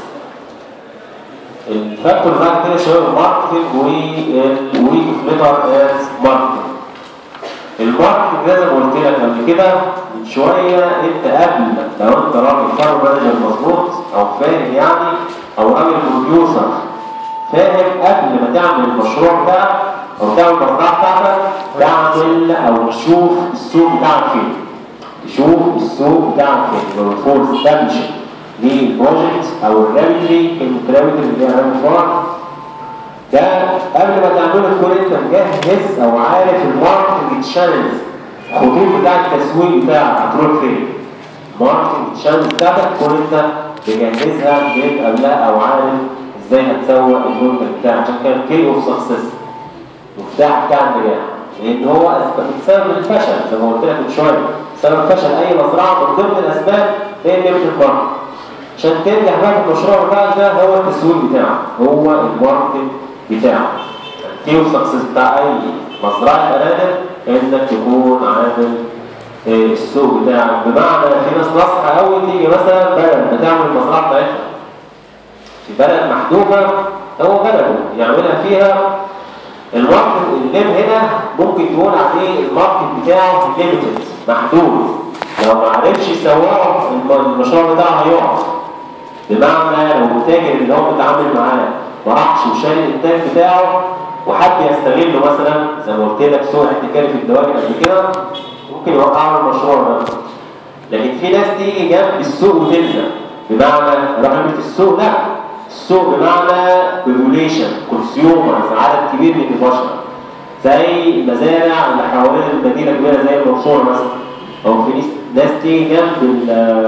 الفاكتور بعد كده شباب الماركتنج والويكفليتر از ماركتنج الماركتنج ده زي ما قلت لك قبل كده من شويه انت قبل لو انت راجل فارم مانجر مظبوط او فاهم يعني او راجل بروديوسر فاهم قبل ما تعمل المشروع بتاعك او تعمل المزرعه بتاعتك تعمل او تشوف السوق بتاعك فين تشوف السوق بتاعك فين لو فور ستابلش للبروجكت او الريفيني الكلامات اللي هي ريفيني ده قبل ما تعمله تكون انت مجهز او عارف الماركتنج تشانلز الخطوط بتاع التسويق بتاعك هتروح فين الماركتنج تشانلز بتاعتك تكون انت مجهزها من قبلها او عارف ازاي هتسوق المنتج بتاعك عشان كده كي اوف سكسس المفتاح بتاع النجاح لان هو سبب الفشل زي ما قلت لك من شويه سبب فشل اي مزرعه من ضمن الاسباب هي نمره الماركت عشان تنجح بقى في المشروع بتاعك ده هو التسويق بتاعك هو الماركتنج بتاعك الكيو سكسس بتاع اي مزرعه ارانب انك تكون عامل السوق بتاعك بمعنى في ناس ناصحه قوي تيجي مثلا بلد بتعمل المزرعه بتاعتها في بلد محدوده هو بلده يعملها فيها الماركت الليم هنا ممكن تقول عليه الماركت بتاعه ليميتد محدود لو ما عرفش يسوقه المشروع بتاعه هيقع بمعنى لو التاجر اللي هو بيتعامل معاه ما راحش وشال الانتاج بتاعه وحد يستغله مثلا زي ما قلت لك سوق احتكاري في الدواجن قبل كده ممكن يوقعوا المشروع ده لكن في ناس تيجي جنب السوق وتلزق بمعنى رغم في السوق لا السوق بمعنى population كونسيومرز عدد كبير من البشر زي المزارع اللي حوالين المدينه الكبيره زي المنصوره مثلا او في ناس تيجي جنب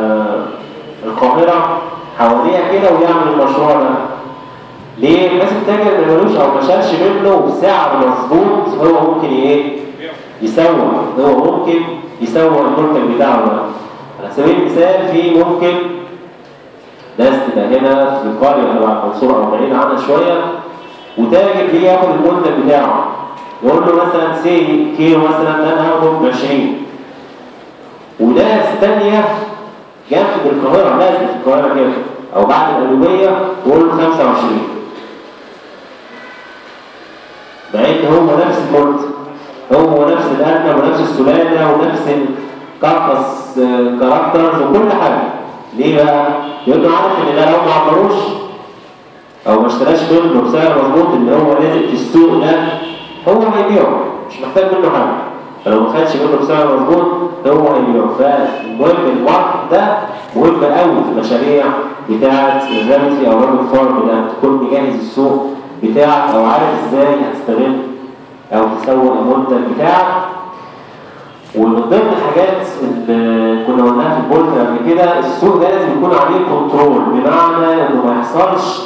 القاهره حواليها كده ويعمل المشروع ده ليه؟ الناس التاجر اللي ملوش او ما شالش منه بسعر مظبوط هو ممكن ايه؟ يسوق هو ممكن يسوق المنتج بتاعه ده على سبيل المثال في ممكن ناس تبقى هنا في القريه تبع المنصوره او بعيد عنها شويه وتاجر بيجي ياخد المنتج بتاعه يقول له مثلا سي كيلو مثلا ده انا هاخده ب 20 وناس تانية جنب القاهرة ناس في القاهرة كده أو بعد القلوبية وقول 25 مع إن هو نفس المنتج هو نفس الأدنى ونفس السلالة ونفس الكاركس كاركترز وكل حاجة ليه بقى؟ لأنه عارف إن ده لو ما عبروش أو ما اشتراش منه بسعر مظبوط إن هو نازل في السوق ده هو هيبيعه مش محتاج منه حاجة فلو ما خدش منه بسعر مظبوط هو هيبيعه فالمهم الماركت ده مهم قوي في المشاريع بتاعة الريمتي أو رابط فارم ده تكون مجهز السوق بتاعك أو عارف إزاي هتستغل او تسوق المنتج بتاعك ومن ضمن الحاجات اللي كنا قلناها في البولت قبل كده السوق ده لازم يكون عليه كنترول بمعنى انه ما يحصلش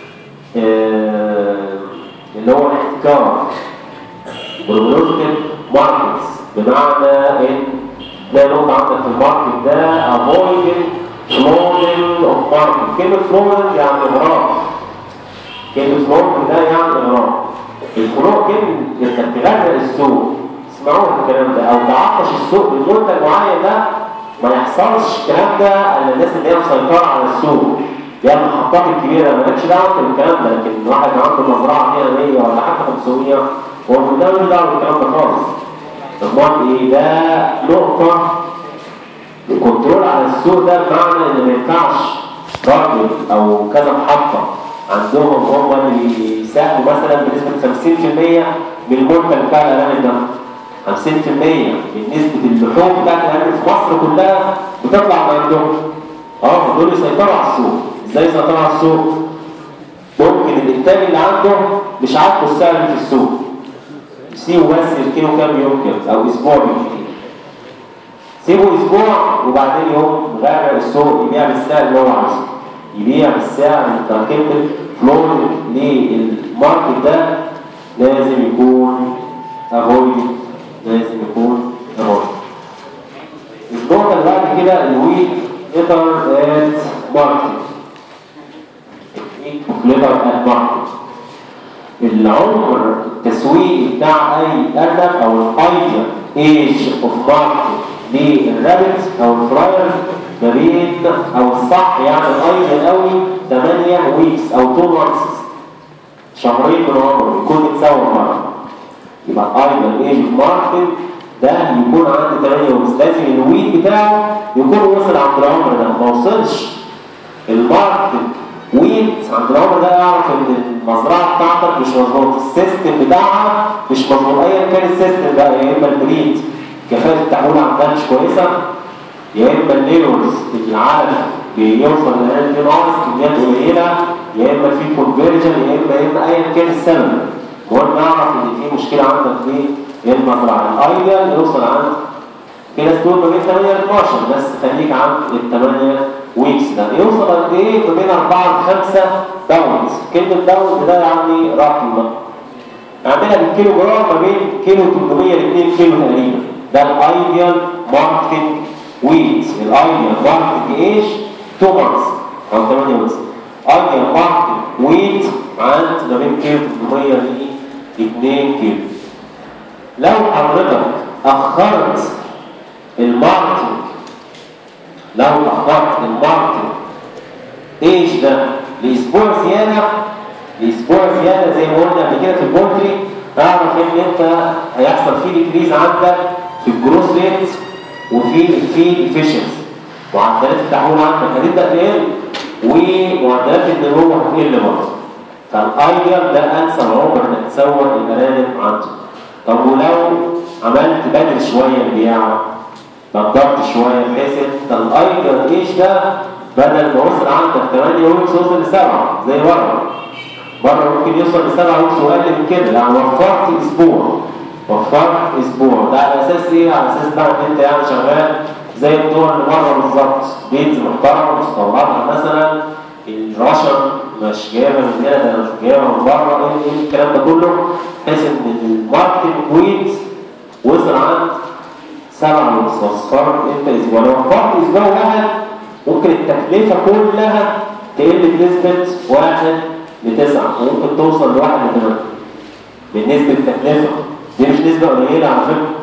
آه اللي هو الاحتكار والبروتكت ماركتس بمعنى ان تلاقي نقطة عندك في الماركت ده avoiding flooding of market كلمة flooding يعني اغراق كلمة flooding ده يعني اغراق الفروق كلمة انك تغرق السوق اسمعوا الكلام ده او تعطش السوق بمنتج معين ده ما يحصلش الكلام ده الا الناس اللي هي مسيطره على السوق اللي هي المحطات الكبيره مالكش دعوه بالكلام ده لكن واحد عنده مزرعه فيها 100 ولا حتى 500 هو من ده مش دعوه بالكلام ده خالص امال ايه ده نقطه الكنترول على السوق ده بمعنى ان ما ينفعش راجل او كذا محطه عندهم هم اللي بيساهموا مثلا بنسبة 50% من المنتج بتاع الألام ده 50% من نسبة اللحوم بتاعت الألام في مصر كلها بتطلع من عندهم اه دول يسيطروا على السوق ازاي يسيطروا على السوق؟ ممكن الإنتاج اللي عنده مش عاجبه السعر اللي في السوق يسيبه بس الكيلو كام يوم كده أو أسبوع بالكتير سيبه أسبوع وبعدين يوم غير السوق يبيع بالسعر اللي هو عايزه يبيع بالسعر انت كلمة فلور للماركت ده لازم يكون افويد لازم يكون افويد النقطة اللي بعد كده الويك ليتر ات ماركت ليتر ات ماركت العمر التسويقي بتاع اي ادب او الايديا ايج اوف ماركت للرابت او الفرايرز ما بين او الصح يعني الايديا الاولي 8 ويكس او 2 مانثس شهرين من عمره يكون متساوي مره يبقى الايديا ايج اوف ماركت ده يكون عند 8 ويكس لازم الويك بتاعه يكون وصل عند العمر ده ما وصلش الماركت ويت عند العمر ده يعرف ان المزرعه بتاعتك مش مظبوط السيستم بتاعها مش مظبوط ايا كان السيستم بقى يا اما البريد كفاءه التحويل عندها مش كويسه يا اما الليلوز العلف بيوصل للان دي ناقص كميات قليله يا اما في كونفرجن يا اما يا اما ايا كان السبب المهم نعرف ان في مشكله عندك في المزرعه الايديال يوصل عند في ناس تقول ما بين 8 ل 12 بس خليك عند ال 8 ويكس ده يوصل قد ايه ما بين 4 ل 5 باوند كلمه باوند ده يعني رقم عندنا بالكيلو جرام ما بين كيلو 800 ل 2 كيلو تقريبا ده الايديال ماركتنج ويت الايديال ماركتنج ايش 2 مانثs او 8 مانثs ايديال ماركتنج ويت عند ما بين كيلو 800 ل 2 كيلو لو حضرتك اخرت الماركتنج لو اخرت الماركتنج ايش ده لاسبوع زياده لاسبوع زياده زي ما قلنا قبل كده في البولتري اعرف ان انت هيحصل فيه ديكريز عندك في الجروس ريت وفي الفيد افيشنسي معدلات التحويل عندك هتبدا تقل ومعدلات النمو هتقل برضه فالايديال ده انسب عمر انك تسوق الارانب عندك طب ولو عملت بدل شويه البياع نضرت شويه بحيث انت الايديال ايش ده بدل ما وصل عندك 8 ويكس وصل لسبعه زي بره بره ممكن يوصل لسبعه ويكس واقل من كده يعني وفرت اسبوع وفرت اسبوع ده على اساس ايه؟ على اساس بقى ان انت يعني شغال زي الدول اللي بره بالظبط بيت محترم مستوردها مثلا الرشن مش جايبه من هنا ده مش جايبه من بره ايه ايه الكلام ده كله بحيث ان الماركتنج ويت وصل عند سبعة ونص وصفرت انت اسبوع لو وفرت اسبوع واحد ممكن التكلفه كلها تقل بنسبه واحد لتسعه وممكن توصل لواحد لثمانيه بالنسبه للتكلفه دي مش نسبه قليله على فكره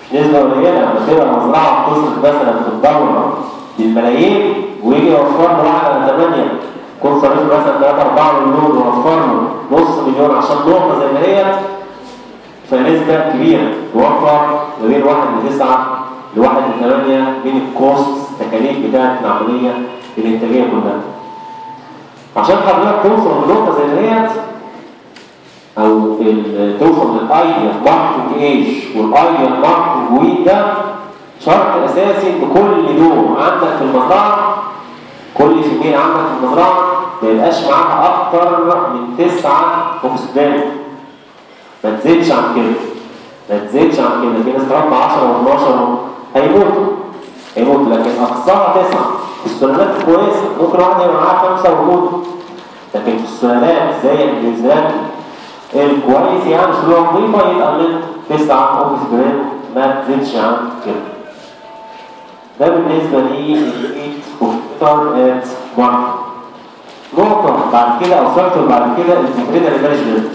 نسبة قليلة لما تبقى مزرعة بتصرف مثلا في الدورة بالملايين ويجي يوفر له واحد على ثمانية يكون صرف له مثلا 3 4 مليون ويوفر له نص مليون عشان نقطة زي ما هي فنسبة كبيرة توفر ما بين واحد لتسعة لواحد لثمانية من الكوست التكاليف بتاعت العملية الإنتاجية كلها. عشان حضرتك توصل لنقطة زي ديت أو ال- توصل للأيديا ماركتنج ايج والأيديا ماركتنج ويت ده شرط أساسي إن كل دور عندك في المزرعة كل كمية عندك في المزرعة ما يبقاش معاها أكتر من تسعة أكسدان ما تزيدش عن كده ما تزيدش عن كده في ناس تربى 10 و12 هيموتوا هيموتوا لكن اقصاها تسعه في السلالات كويسه ممكن واحد يبقى معاه خمسه ويموت لكن في السلالات زي الجزات الكويس يعني سلوك نظيفه يبقى من تسعه اوفيس جرام ما تزيدش عن كده ده بالنسبه للايت اوفيتر ات ماركت نقطه بعد كده او فاكتور بعد كده الفكريه مانجمنت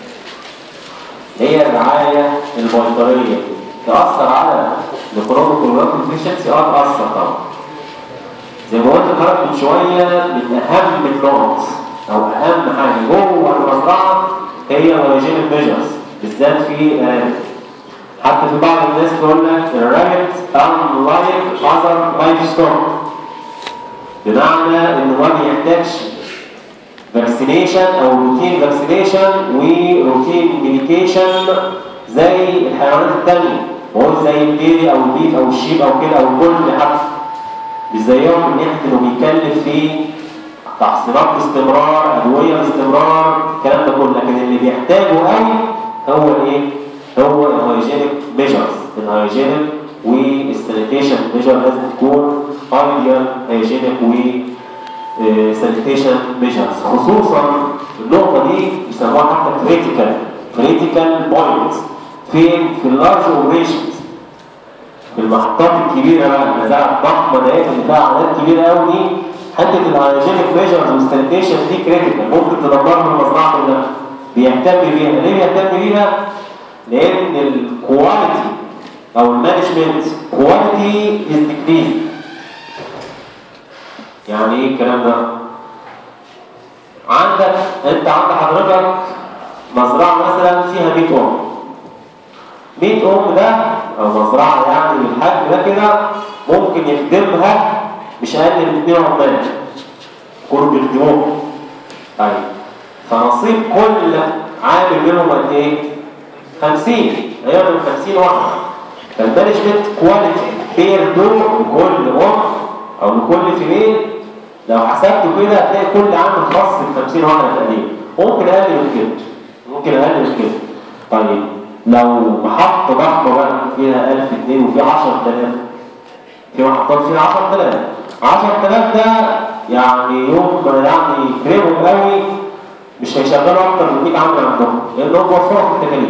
هي الرعاية البيطرية تأثر على الكروموكولونات افيشنسي اه تأثر طبعا زي ما قلت لحضرتك من شوية من أهم النقط أو أهم حاجة جوه المزرعة هي الهيجينيك ميجرز بالذات في الرابط حتى في بعض الناس تقول لك الرابط unlike other livestock بمعنى إنه ما بيحتاجش فاكسينيشن او روتين فاكسينيشن وروتين ميديكيشن زي الحيوانات التانية وهو زي الديري او البيف او الشيب او كده او الكل حتى مش زيهم من ناحيه انه بيكلف في تحصينات باستمرار ادويه باستمرار الكلام ده كله لكن اللي بيحتاجه قوي هو الايه؟ هو الهيجينيك ميجرز الهيجينيك والسانيتيشن ميجر لازم تكون ايديال هيجينيك و سانيتيشن ميجرز خصوصا النقطة دي بيسموها حتى كريتيكال كريتيكال بوينت فين في اللارج اوبريشنز في المحطات الكبيرة بقى المزارع الضخمة ديت اللي فيها عدد كبيرة قوي دي حتة الهايجينيك ميجرز والسانيتيشن دي كريتيكال ممكن تدمر من المزرعة كلها بيهتم بيها ليه بيهتم بيها؟ لأن الكواليتي أو المانجمنت كواليتي از ديكريز يعني ايه الكلام ده عندك انت عند حضرتك مزرعه مثلا فيها 100 ام 100 ام ده او مزرعه يعني بالحجم ده كده ممكن يخدمها مش اقل من 2 عمال كله بيخدموها طيب فنصيب كل عامل منهم قد ايه 50 هيعمل 50 واحد فالمانجمنت كواليتي بير دور لكل ام او لكل فيميل لو حسبته كده هتلاقي كل عامل خاص ب 50 واحده تقريبا ممكن اقل من كده ممكن اقل من كده طيب لو محطه ضخمه بقى فيها 1000 2 وفي 10000 في محطات فيها 10000 10000 ده يعني يوم ما يعني يكرمهم قوي مش هيشغلوا اكتر من 100 عامل عندهم لانهم وفروا في التكاليف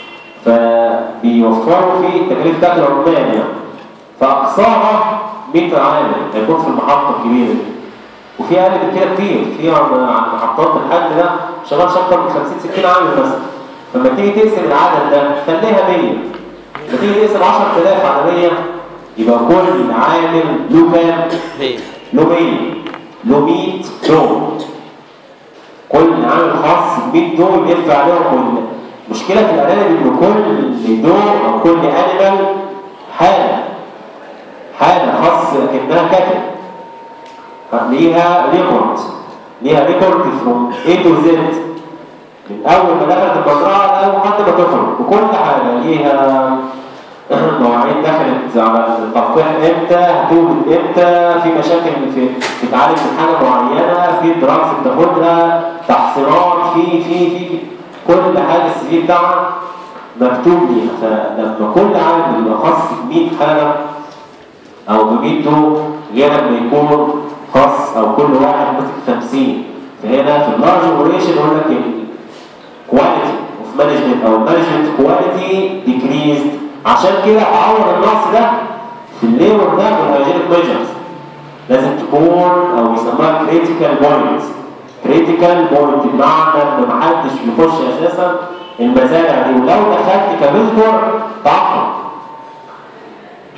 فبيوفروا في التكاليف بتاعت العمال يعني فاقصاها 100 عامل هيكون في المحطه الكبيره دي وفي اقل من كده كتير في عند محطات الحجم ده شغال اكتر من 50 60 عامل مثلا لما تيجي تقسم العدد ده خليها 100 لما تيجي تقسم 10000 على 100 يبقى كل عامل له كام؟ له 100 له 100 دور كل عامل خاص ب 100 دور يدفع عليهم كل المشكله في الارانب ان كل دور او كل انيمال حاله حاله خاصه كانها كتب ليها ريكورد ليها ريكورد فروم A to Z من اول ما دخلت المزرعه لحد ما تخرج وكل حاجه ليها مواعيد دخلت على التلقيح امتى هتولد امتى في مشاكل في بتتعالج من حاجه معينه في دراجز بتاخدها تحصينات في في في كل حاجه السي في بتاعها مكتوب ليها فلما كل عامل يبقى خاص ب 100 حاله او ب 100 دور غير لما يكون خاص او كل واحد ماسك 50 فهنا في اللارج اوبريشن يقول لك الكواليتي اوف مانجمنت او مانجمنت كواليتي ديكريزد عشان كده اعوض النقص ده في الليبر ده بالهيجينيك ميجرز لازم تكون او يسموها كريتيكال بوينت كريتيكال بوينت بمعنى ان محدش بيخش اساسا المزارع دي ولو دخلت كفيزيتور تعقم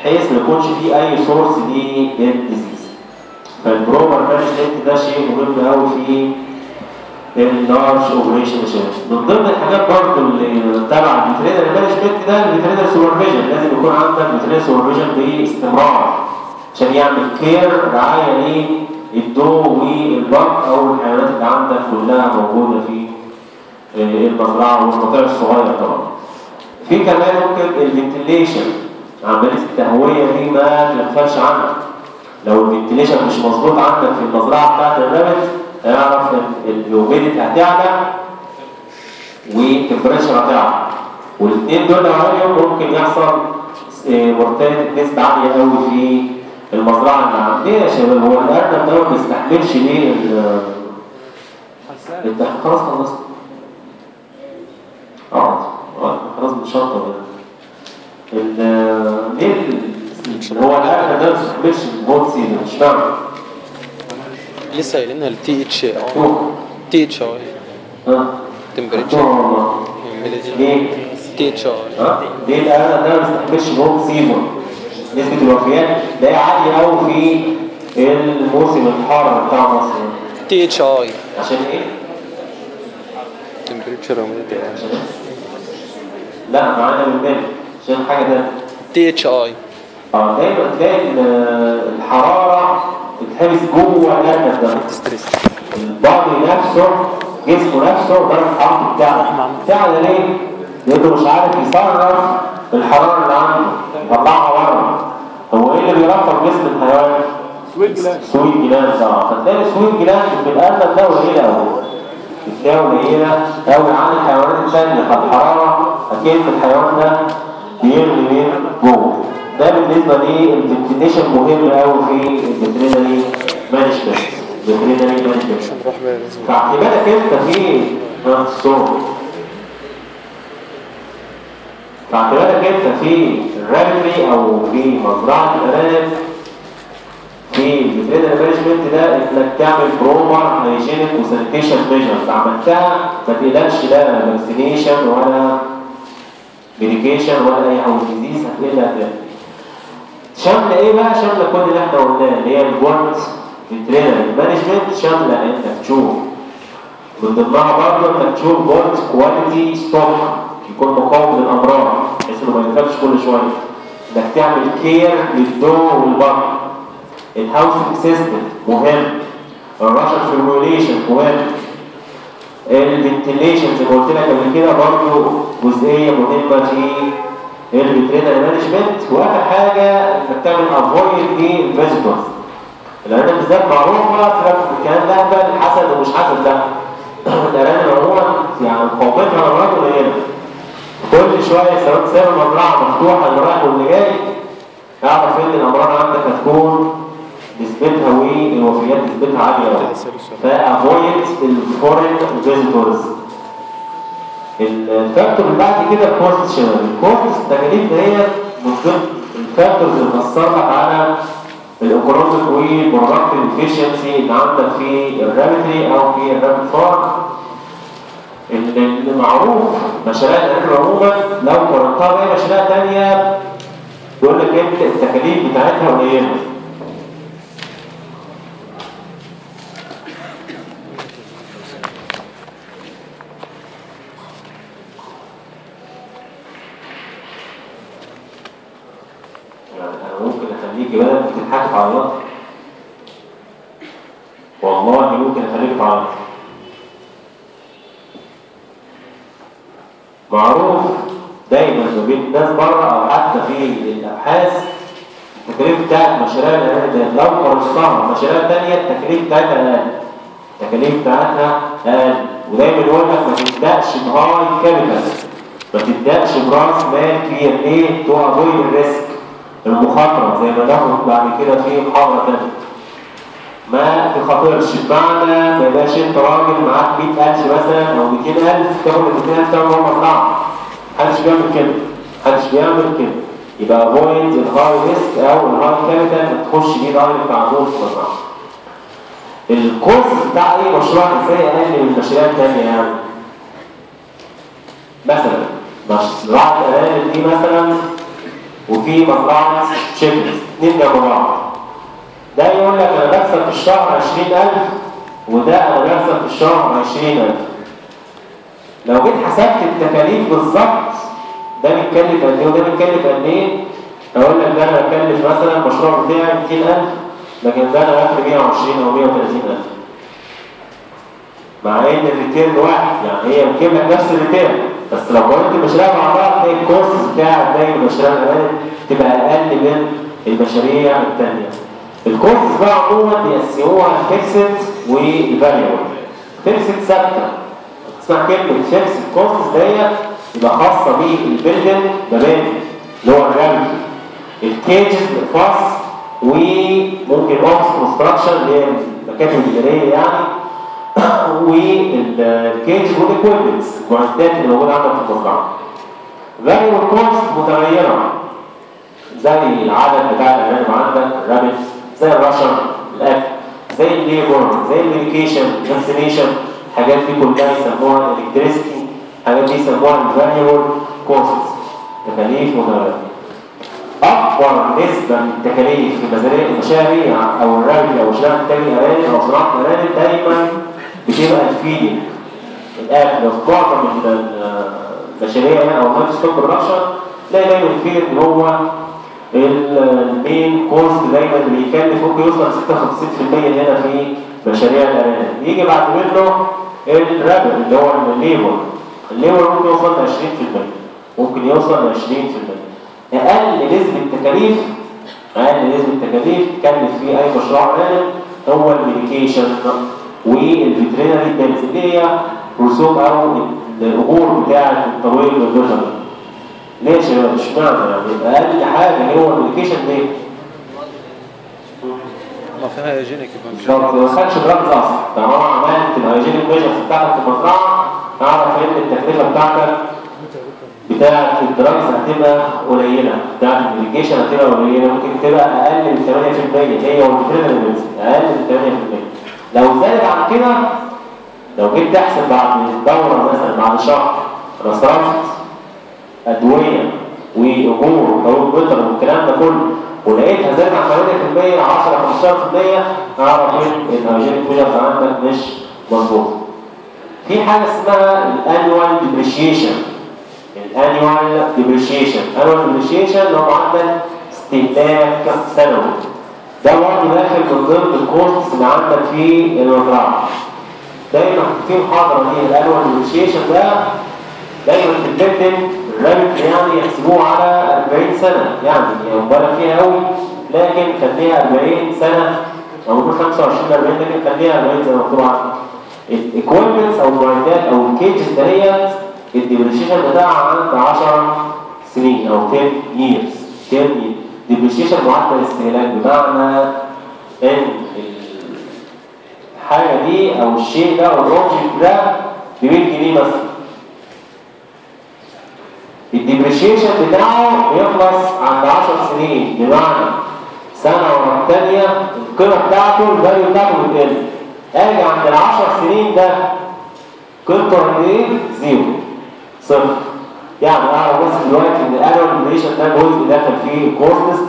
بحيث ما يكونش فيه اي سورس للديزيز فالبروبر مانجمنت ده شيء مهم قوي في اللارج اوبريشن من ضمن الحاجات برضه اللي تبع الفيترينري مانجمنت ده الفيترينري سوبرفيجن لازم يكون عندك فيترينري سوبرفيجن باستمرار عشان يعمل كير رعايه للدو والبق او الحيوانات اللي عندك كلها موجوده في المزرعه والمطار الصغير طبعا. في كمان ممكن الفنتيليشن عمليه التهويه دي ما تغفلش عنها. لو الفنتيليشن مش مظبوط عندك في المزرعه بتاعت الرابت هيعرف ان الهيوميديتي هتعلى والتمبريتشر هتعلى والاثنين دول لو عليهم ممكن يحصل مورتاليتي نسبة عالية قوي في المزرعة اللي عندنا يا شباب هو الأرنب ده ما بيستحملش ليه انت خلاص خلصت اه خلاص بنشطب ليه هو الأرنب ده ما بيستحملش الهوت سيزون مش فاهم لسه قايلينها التي اتش تي اتش اي ها تمبريتشر ليه؟ تي اتش اي ها؟ ليه الأرنب ده ما بيستحملش الهوت سيزون نسبة الوفيات ده عالية قوي في الموسم الحار بتاع مصر تي اتش اي عشان ايه؟ تمبريتشر عشان لا معانا من بالي عشان حاجة ده تي اتش اي اه دايما تلاقي ال- الحرارة بتتحبس جوه الأرنب ده ستريس البادي نفسه جسمه نفسه درجة الحرارة بتاعه بتاعه ليه؟ لأنه مش عارف يصرف الحرارة اللي عنده يطلعها بره هو ايه اللي بيرطب جسم الحيوان؟ سويت جلاس سويت جلاند اه فتلاقي السويت جلاند في الأرنب ده قليلة أوي بتلاقيها قليلة أوي عن الحيوانات الثانية فالحرارة أكيد في الحيوان ده بيغلي من جوه ده بالنسبة للفنتيليشن مهم أوي في الفيترينري مانجمنت الفيترينري مانجمنت نروح بقى لازم فاعتمادك انت في الصوت فاعتمادك انت في الرابري او في مزرعه الارانب في الفيترينري مانجمنت ده انك تعمل بروبر هايجينيك وسانيتيشن ميجرز عملتها ما تقلقش لا فاكسينيشن ولا ميديكيشن ولا اي حاجه ديزيز هتقلق ده شامله ايه بقى شامله كل اللي احنا قلناه اللي هي البورت فيترينري مانجمنت شامله انك تشوف من ضمنها برضه انك تشوف بورت كواليتي ستوك يكون مقاوم للامراض بحيث انه ما ينفعش كل شويه انك تعمل كير للدو والبطن الهاوسنج سيستم مهم الرشر فيرميوليشن مهم الفنتيليشن زي ما قلت لك قبل كده برضه جزئيه مهمه في الفيترينري مانجمنت واخر حاجه انك تعمل افويد للفيجيتابلز الارانب بالذات معروفه سبب الكلام ده بقى الحسد ومش حسد ده الارانب عموما يعني مقاومتها للامراض قليله كل شويه سواء ساب المزرعه مفتوحه اللي رايح واللي جاي اعرف ان الامراض عندك هتكون نسبتها والوفيات نسبتها عاليه قوي فافويد الفورين فيزيتورز الفاكتور اللي بعد كده الكوست شباب الكوست التكاليف ديت من ضمن الفاكتورز اللي بتاثر لك على الايكونوميك والبرودكت الافشنسي اللي عندك في الرابتري او في الرابت فارم اللي معروف مشاريع الارانب عموما لو قارنتها باي مشاريع ثانيه بيقول لك انت التكاليف بتاعتها قليله يعني انا ممكن اخليكي بقى تضحكي في عياط والله ممكن اخليكي في عياط معروف دايما ما بين الناس بره او حتى في الابحاث التكاليف بتاعت مشاريع الارانب ده لو قارنتها بمشاريع ثانيه التكاليف بتاعتها اقل التكاليف بتاعتها اقل ودايما يقول لك ما تبداش بهاي كابيتال ما تبداش براس مال كبير ليه؟ تو افويد الريسك المخاطره زي ما ناخد بعد كده في محاضره ثانيه ما تخاطرش بمعنى ما يبقاش انت راجل معاك 100000 مثلا او 200000 تاخد ال 200000 تعمل هو مصلحه محدش بيعمل كده محدش بيعمل كده يبقى افويد الهاي ريسك او الهاي كابيتال ما تخش بيه دايركت على طول في المصلحه الكوست بتاع اي مشروع ازاي اقل من المشاريع الثانيه يعني مثلا مزرعه الارانب دي مثلا وفي مزرعه تشيك اثنين جنب بعض ده يقول لك انا بكسب في الشهر 20000 وده انا بكسب في الشهر 20000 لو جيت حسبت التكاليف بالظبط ده بيتكلف قد ايه وده بيتكلف قد ايه اقول لك ده انا بكلف مثلا المشروع بتاعي 200000 لكن ده انا باخد 120 او 130000 مع ان الريتيرن واحد يعني هي بتجيب لك نفس الريتيرن بس لو قارنت المشاريع مع بعض تلاقي الكوست بتاع باقي المشاريع الامانه تبقى اقل من المشاريع الثانيه الكوست بقى عموما بيقسموها فيكسد والفاريبل فيكسد ثابته اسمع كلمه فيكسد كوست ديت يبقى خاصه بالبيلدنج مباني اللي هو الرمل الكيجز الفاس وممكن اوفيس كونستراكشن اللي هي المكاتب الاداريه يعني والكيجز والاكويبمنتس المعدات اللي موجوده عندك في المزرعه فاليو كوست متغيره زي العدد بتاع الامانه عندك الرابط زي الرشن الاكل زي الليبر زي الميديكيشن فاكسينيشن الحاجات دي كلها يسموها الكتريستي الحاجات دي يسموها الفاليو كوست تكاليف متغيره اكبر نسبه من التكاليف في مزارع المشاريع او الرمل او شراء التاني ارانب او صناعه الارانب دايما بتبقى الفيدنج الاكل في معظم المشاريع هنا او مالتي ستوك برودكشن تلاقي دايما الفيدنج هو المين كوست دايما اللي بيكلف ممكن يوصل 56% هنا في مشاريع الارانب يجي بعد منه الرابل اللي هو الليبر الليبر ممكن يوصل ل 20% ممكن يوصل ل 20% اقل نسبه تكاليف اقل نسبه تكاليف كلف فيه اي مشروع ارانب هو الميديكيشن والفيترينري بيلز اللي هي رسوم او الاجور بتاعه الطويل والبشري ليه يا شباب اشمعنى يعني اقل حاجه هو الميديكيشن ليه؟ ما فيها هيجينيك بالظبط ما خدش دراجز اصلا طالما عملت الهيجينيك ميجرز بتاعتك في المزرعه اعرف ان التكلفه بتاعتك بتاعت الدراجز هتبقى قليله بتاعت الميديكيشن هتبقى قليله ممكن تبقى اقل من 8% هي والفيترينري اقل من 8% لو زادت عن كده لو جيت تحسب بعد الدوره مثلا بعد شهر انا صرفت ادويه واجور او بيتر والكلام ده كله ولقيتها زادت عن 8% 10 15% اعرف ان الهيجينيك ميجرز عندك مش مظبوطه في حاجه اسمها الانوال ديبريشيشن الانوال ديبريشيشن الانوال ديبريشيشن اللي هو معدل استهلاك سنوي ده برضه داخل من ضمن الكورس اللي عندك في المزرعه دايما في محاضره دي الانوال ديبريشيشن ده دايما في البيتنج الرابط يعني يحسبوه على 40 سنه يعني هي مبالغ فيها قوي لكن خليها 40 سنه او ممكن 25 40 لكن خليها 40 زي ما مكتوب عندك الايكويبمنتس او المعدات او الكيجز دهيت الديبريشيشن بتاعها عند 10 سنين او 10 years 10 years ديبريشيشن معدل استهلاك بمعنى ان الحاجه دي او الشيء ده او الاوبجكت ده ب 100 جنيه مثلا الديبريشيشن بتاعه بيخلص عند 10 سنين بمعنى سنه ورا الثانيه القيمه بتاعته الفاليو بتاعته بتقل اجي عند ال 10 سنين ده قيمته قد ايه؟ زيرو صفر يعني اعرف بس دلوقتي ان الانوال ديبريشن ده جزء داخل فيه الكورسز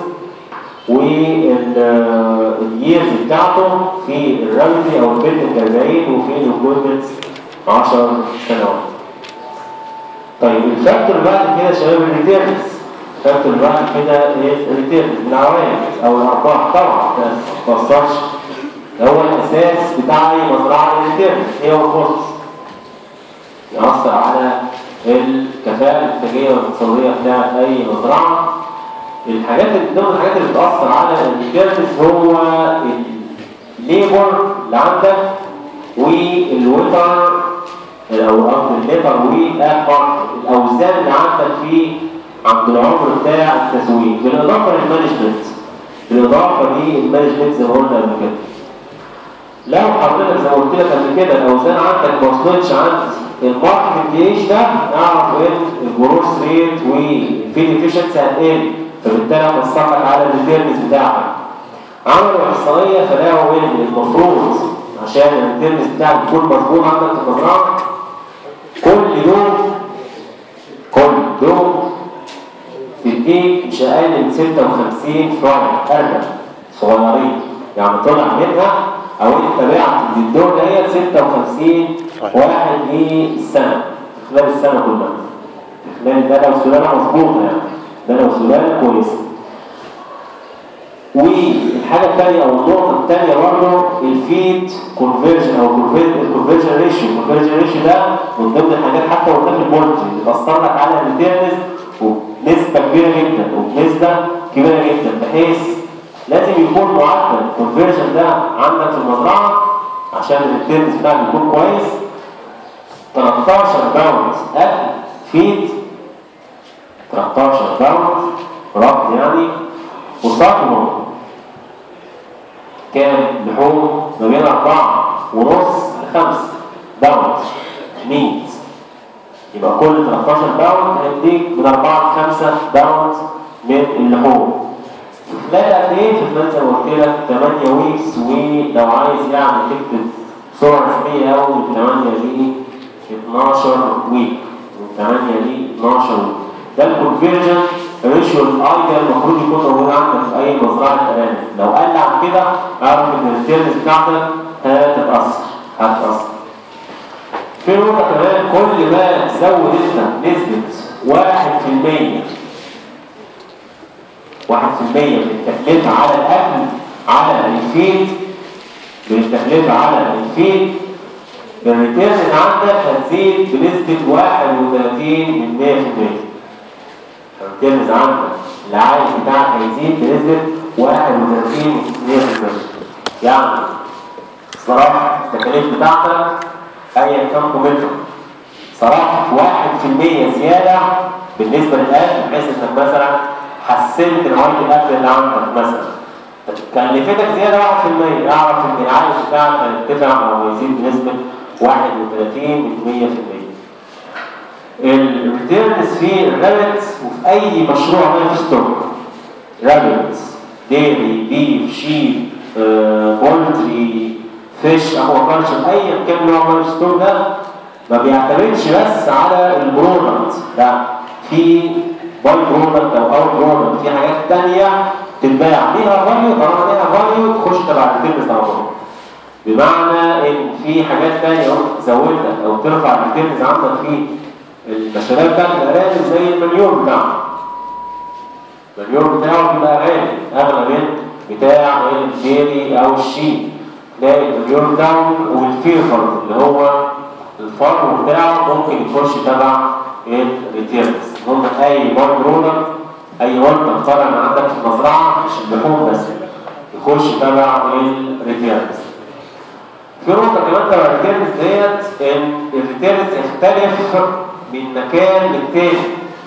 والييرز بتاعته في الرمزي او البيلدنج 40 وفي الاكويبمنتس 10 سنوات. طيب الفاكتور بعد كده يا شباب الريتيرنز الفاكتور بعد كده الريتيرنز العوائد او الارباح طبعا ما تفسرش هو الاساس بتاع اي مزرعه الريتيرنز هي الكورس يأثر على الكفاءة الإنتاجية والاقتصادية بتاعت أي مزرعة الحاجات اللي ضمن الحاجات اللي بتأثر على الريتيرنز هو الليبر اللي عندك والوتر أو قصدي الليبر والأفر الأوزان اللي عندك في عند العمر بتاع التسويق بالإضافة للمانجمنت بالإضافة للمانجمنت زي ما قلنا قبل كده لو حضرتك زي ما قلت لك قبل كده الاوزان عندك ما وصلتش عند الماركت جيش ده اعرف ان الجروس ريت والفيد افيشنسي هتقل فبالتالي هتوصلك على الريتيرنز بتاعك عملوا احصائيه فلاقوا ان المفروض عشان الريتيرنز بتاعك يكون مظبوط عندك في المزرعه كل يوم كل يوم تديك مش اقل من 56 فرايم ارنب صغيرين يعني طلع منها او انت بعت من الدول هي 56 واحد للسنه خلال السنه كلها خلال ده لو سلاله مظبوطه يعني ده لو سلاله كويسه والحاجه الثانيه او النقطه الثانيه برضه الفيد كونفرجن او الكونفرجن ريشيو الكونفرجن ريشيو ده من ضمن الحاجات حتى قدام البولتري اللي بتاثر لك على الريتيرنز وبنسبه كبيره جدا وبنسبه كبيره جدا بحيث لازم يكون معدل الكونفرجن ده عندك في المزرعه عشان الريتيرنز بتاعك يكون كويس 13 باوند اكل فيد 13 باوند ربط يعني وصدمه كام لحوم ما بين أربعة ونص لخمسة باوند ميت يبقى كل 13 باوند هيديك من 4 ل 5 باوند من اللحوم في خلال قد ايه؟ في خلال زي ما قلت لك 8 ويكس ولو عايز يعني تكتب صورة رسمية أوي من 8 ل 12 ويك من 8 ل 12 ويك ده الكونفيرجن ريشيو الايديال المفروض يكون موجود عندك في اي مزرعه ارانب لو قل عن كده اعرف ان الريتيرنز بتاعتك هتتاثر هتتاثر في نقطه كمان كل ما تزود انت نسبه 1% 1% من التكلفه على الاكل على الفيد من التكلفه على الفيد الريتيرن عندك هتزيد بنسبه 31 من 100% الترمز عندك العائد بتاعك هيزيد بنسبة 31 يعني صراحة التكاليف بتاعتك أيا كان قيمتها صراحة 1% زيادة بالنسبة للأكل بحيث إنك مثلا حسنت نوعية الأكل اللي عندك مثلا كلفتك زيادة 1% أعرف إن العائد بتاعك هيرتفع أو هيزيد بنسبة 31 من 100% الريتيرنز في الرابت وفي اي مشروع ما في ستوك رابت ديري بيف شيب بولتري فيش اكواكلتشر ايا كان نوع من الستوك ده ما بيعتمدش بس على البرودكت لا في باي برودكت او اوت برودكت في حاجات ثانيه تتباع ليها فاليو طالما ليها فاليو تخش تبع الريتيرنز على طول بمعنى ان في حاجات ثانيه تزودها او ترفع الريتيرنز عندك في المشاريع بتاعت الارانب زي المليون بتاعه المليون بتاعه بيبقى غالي اغلى من بتاع الديري او الشيء تلاقي المليون بتاعه والفيفر اللي هو الفرم بتاعه ممكن يخش تبع الريتيرنز هم اي بار برودكت اي منتج طالع من عندك في المزرعه مش اللحوم بس يخش تبع الريتيرنز في نقطه كمان تبع الريتيرنز ديت ان الريتيرنز يختلف من مكان للتاني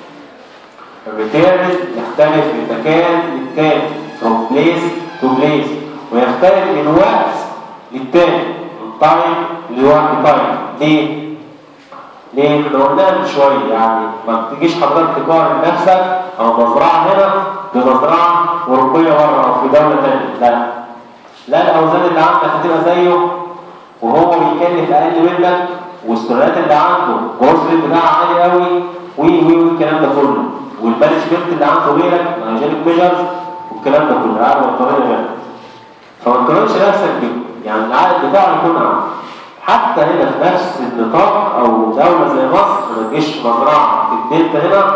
الريتيرنز يختلف من مكان للتاني from place to place ويختلف من وقت للتاني من تايم لوقت تايم ليه؟ ليه؟ احنا قلنا من شويه يعني ما تجيش حضرتك تقارن نفسك او مزرعه هنا بمزرعه اوروبيه بره او في دوله ثانيه لا لا الاوزان اللي عندك هتبقى زيه وهو بيكلف اقل منك والسرعات اللي عنده جروس ريت بتاعها عالي قوي وي وي والكلام ده كله والبالانس شيفت اللي عنده غيرك هايجينيك ميجرز والكلام ده كله عارف الطريقه غيرك فما تقارنش نفسك بيه يعني العائد بتاعه يكون عالي حتى هنا في نفس النطاق او دوله زي مصر ما تجيش مزرعه في الدلتا هنا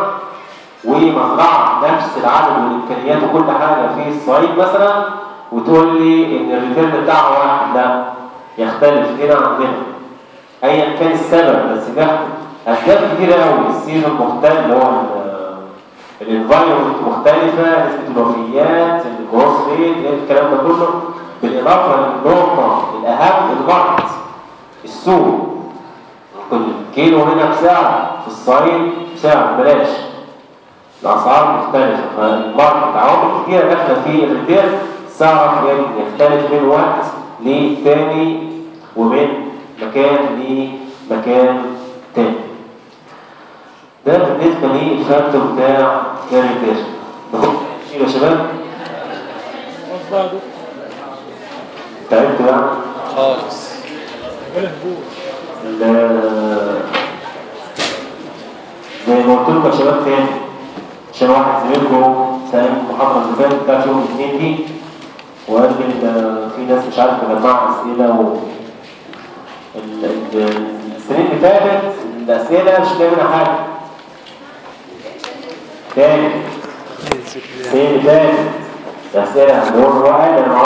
ومزرعه نفس العدد والامكانيات وكل حاجه في الصعيد مثلا وتقول لي ان الريتيرن بتاعها واحد لا يختلف هنا عن هنا ايا كان السبب بس ده اسباب كتيره قوي السيزون مختلف اللي هو الانفايرمنت مختلفه نسبه الوفيات الجروس ريت الكلام ده كله بالاضافه للنقطه الاهم الوقت السوق ممكن كيلو هنا بسعر في الصعيد بسعر ببلاش الاسعار مختلفه فالماركت عوامل كتيره داخله في الريتيل تعرف يختلف من وقت للتاني ومن مكان لمكان تاني ده بالنسبة للفاكتور بتاع الريتيشن ناخد يا شباب تعبت بقى خالص ال- زي ما قلت لكم يا شباب تاني عشان واحد زميلكم سلام المحاضرة اللي فاتت بتاعت يوم الاثنين دي وقال لي إن في ناس مش عارف تجمع أسئلة و ال- ال- السنين اللي فاتت الأسئلة مش لاقي منها حاجة تاني السنين اللي فاتت الأسئلة هو هو قال أنا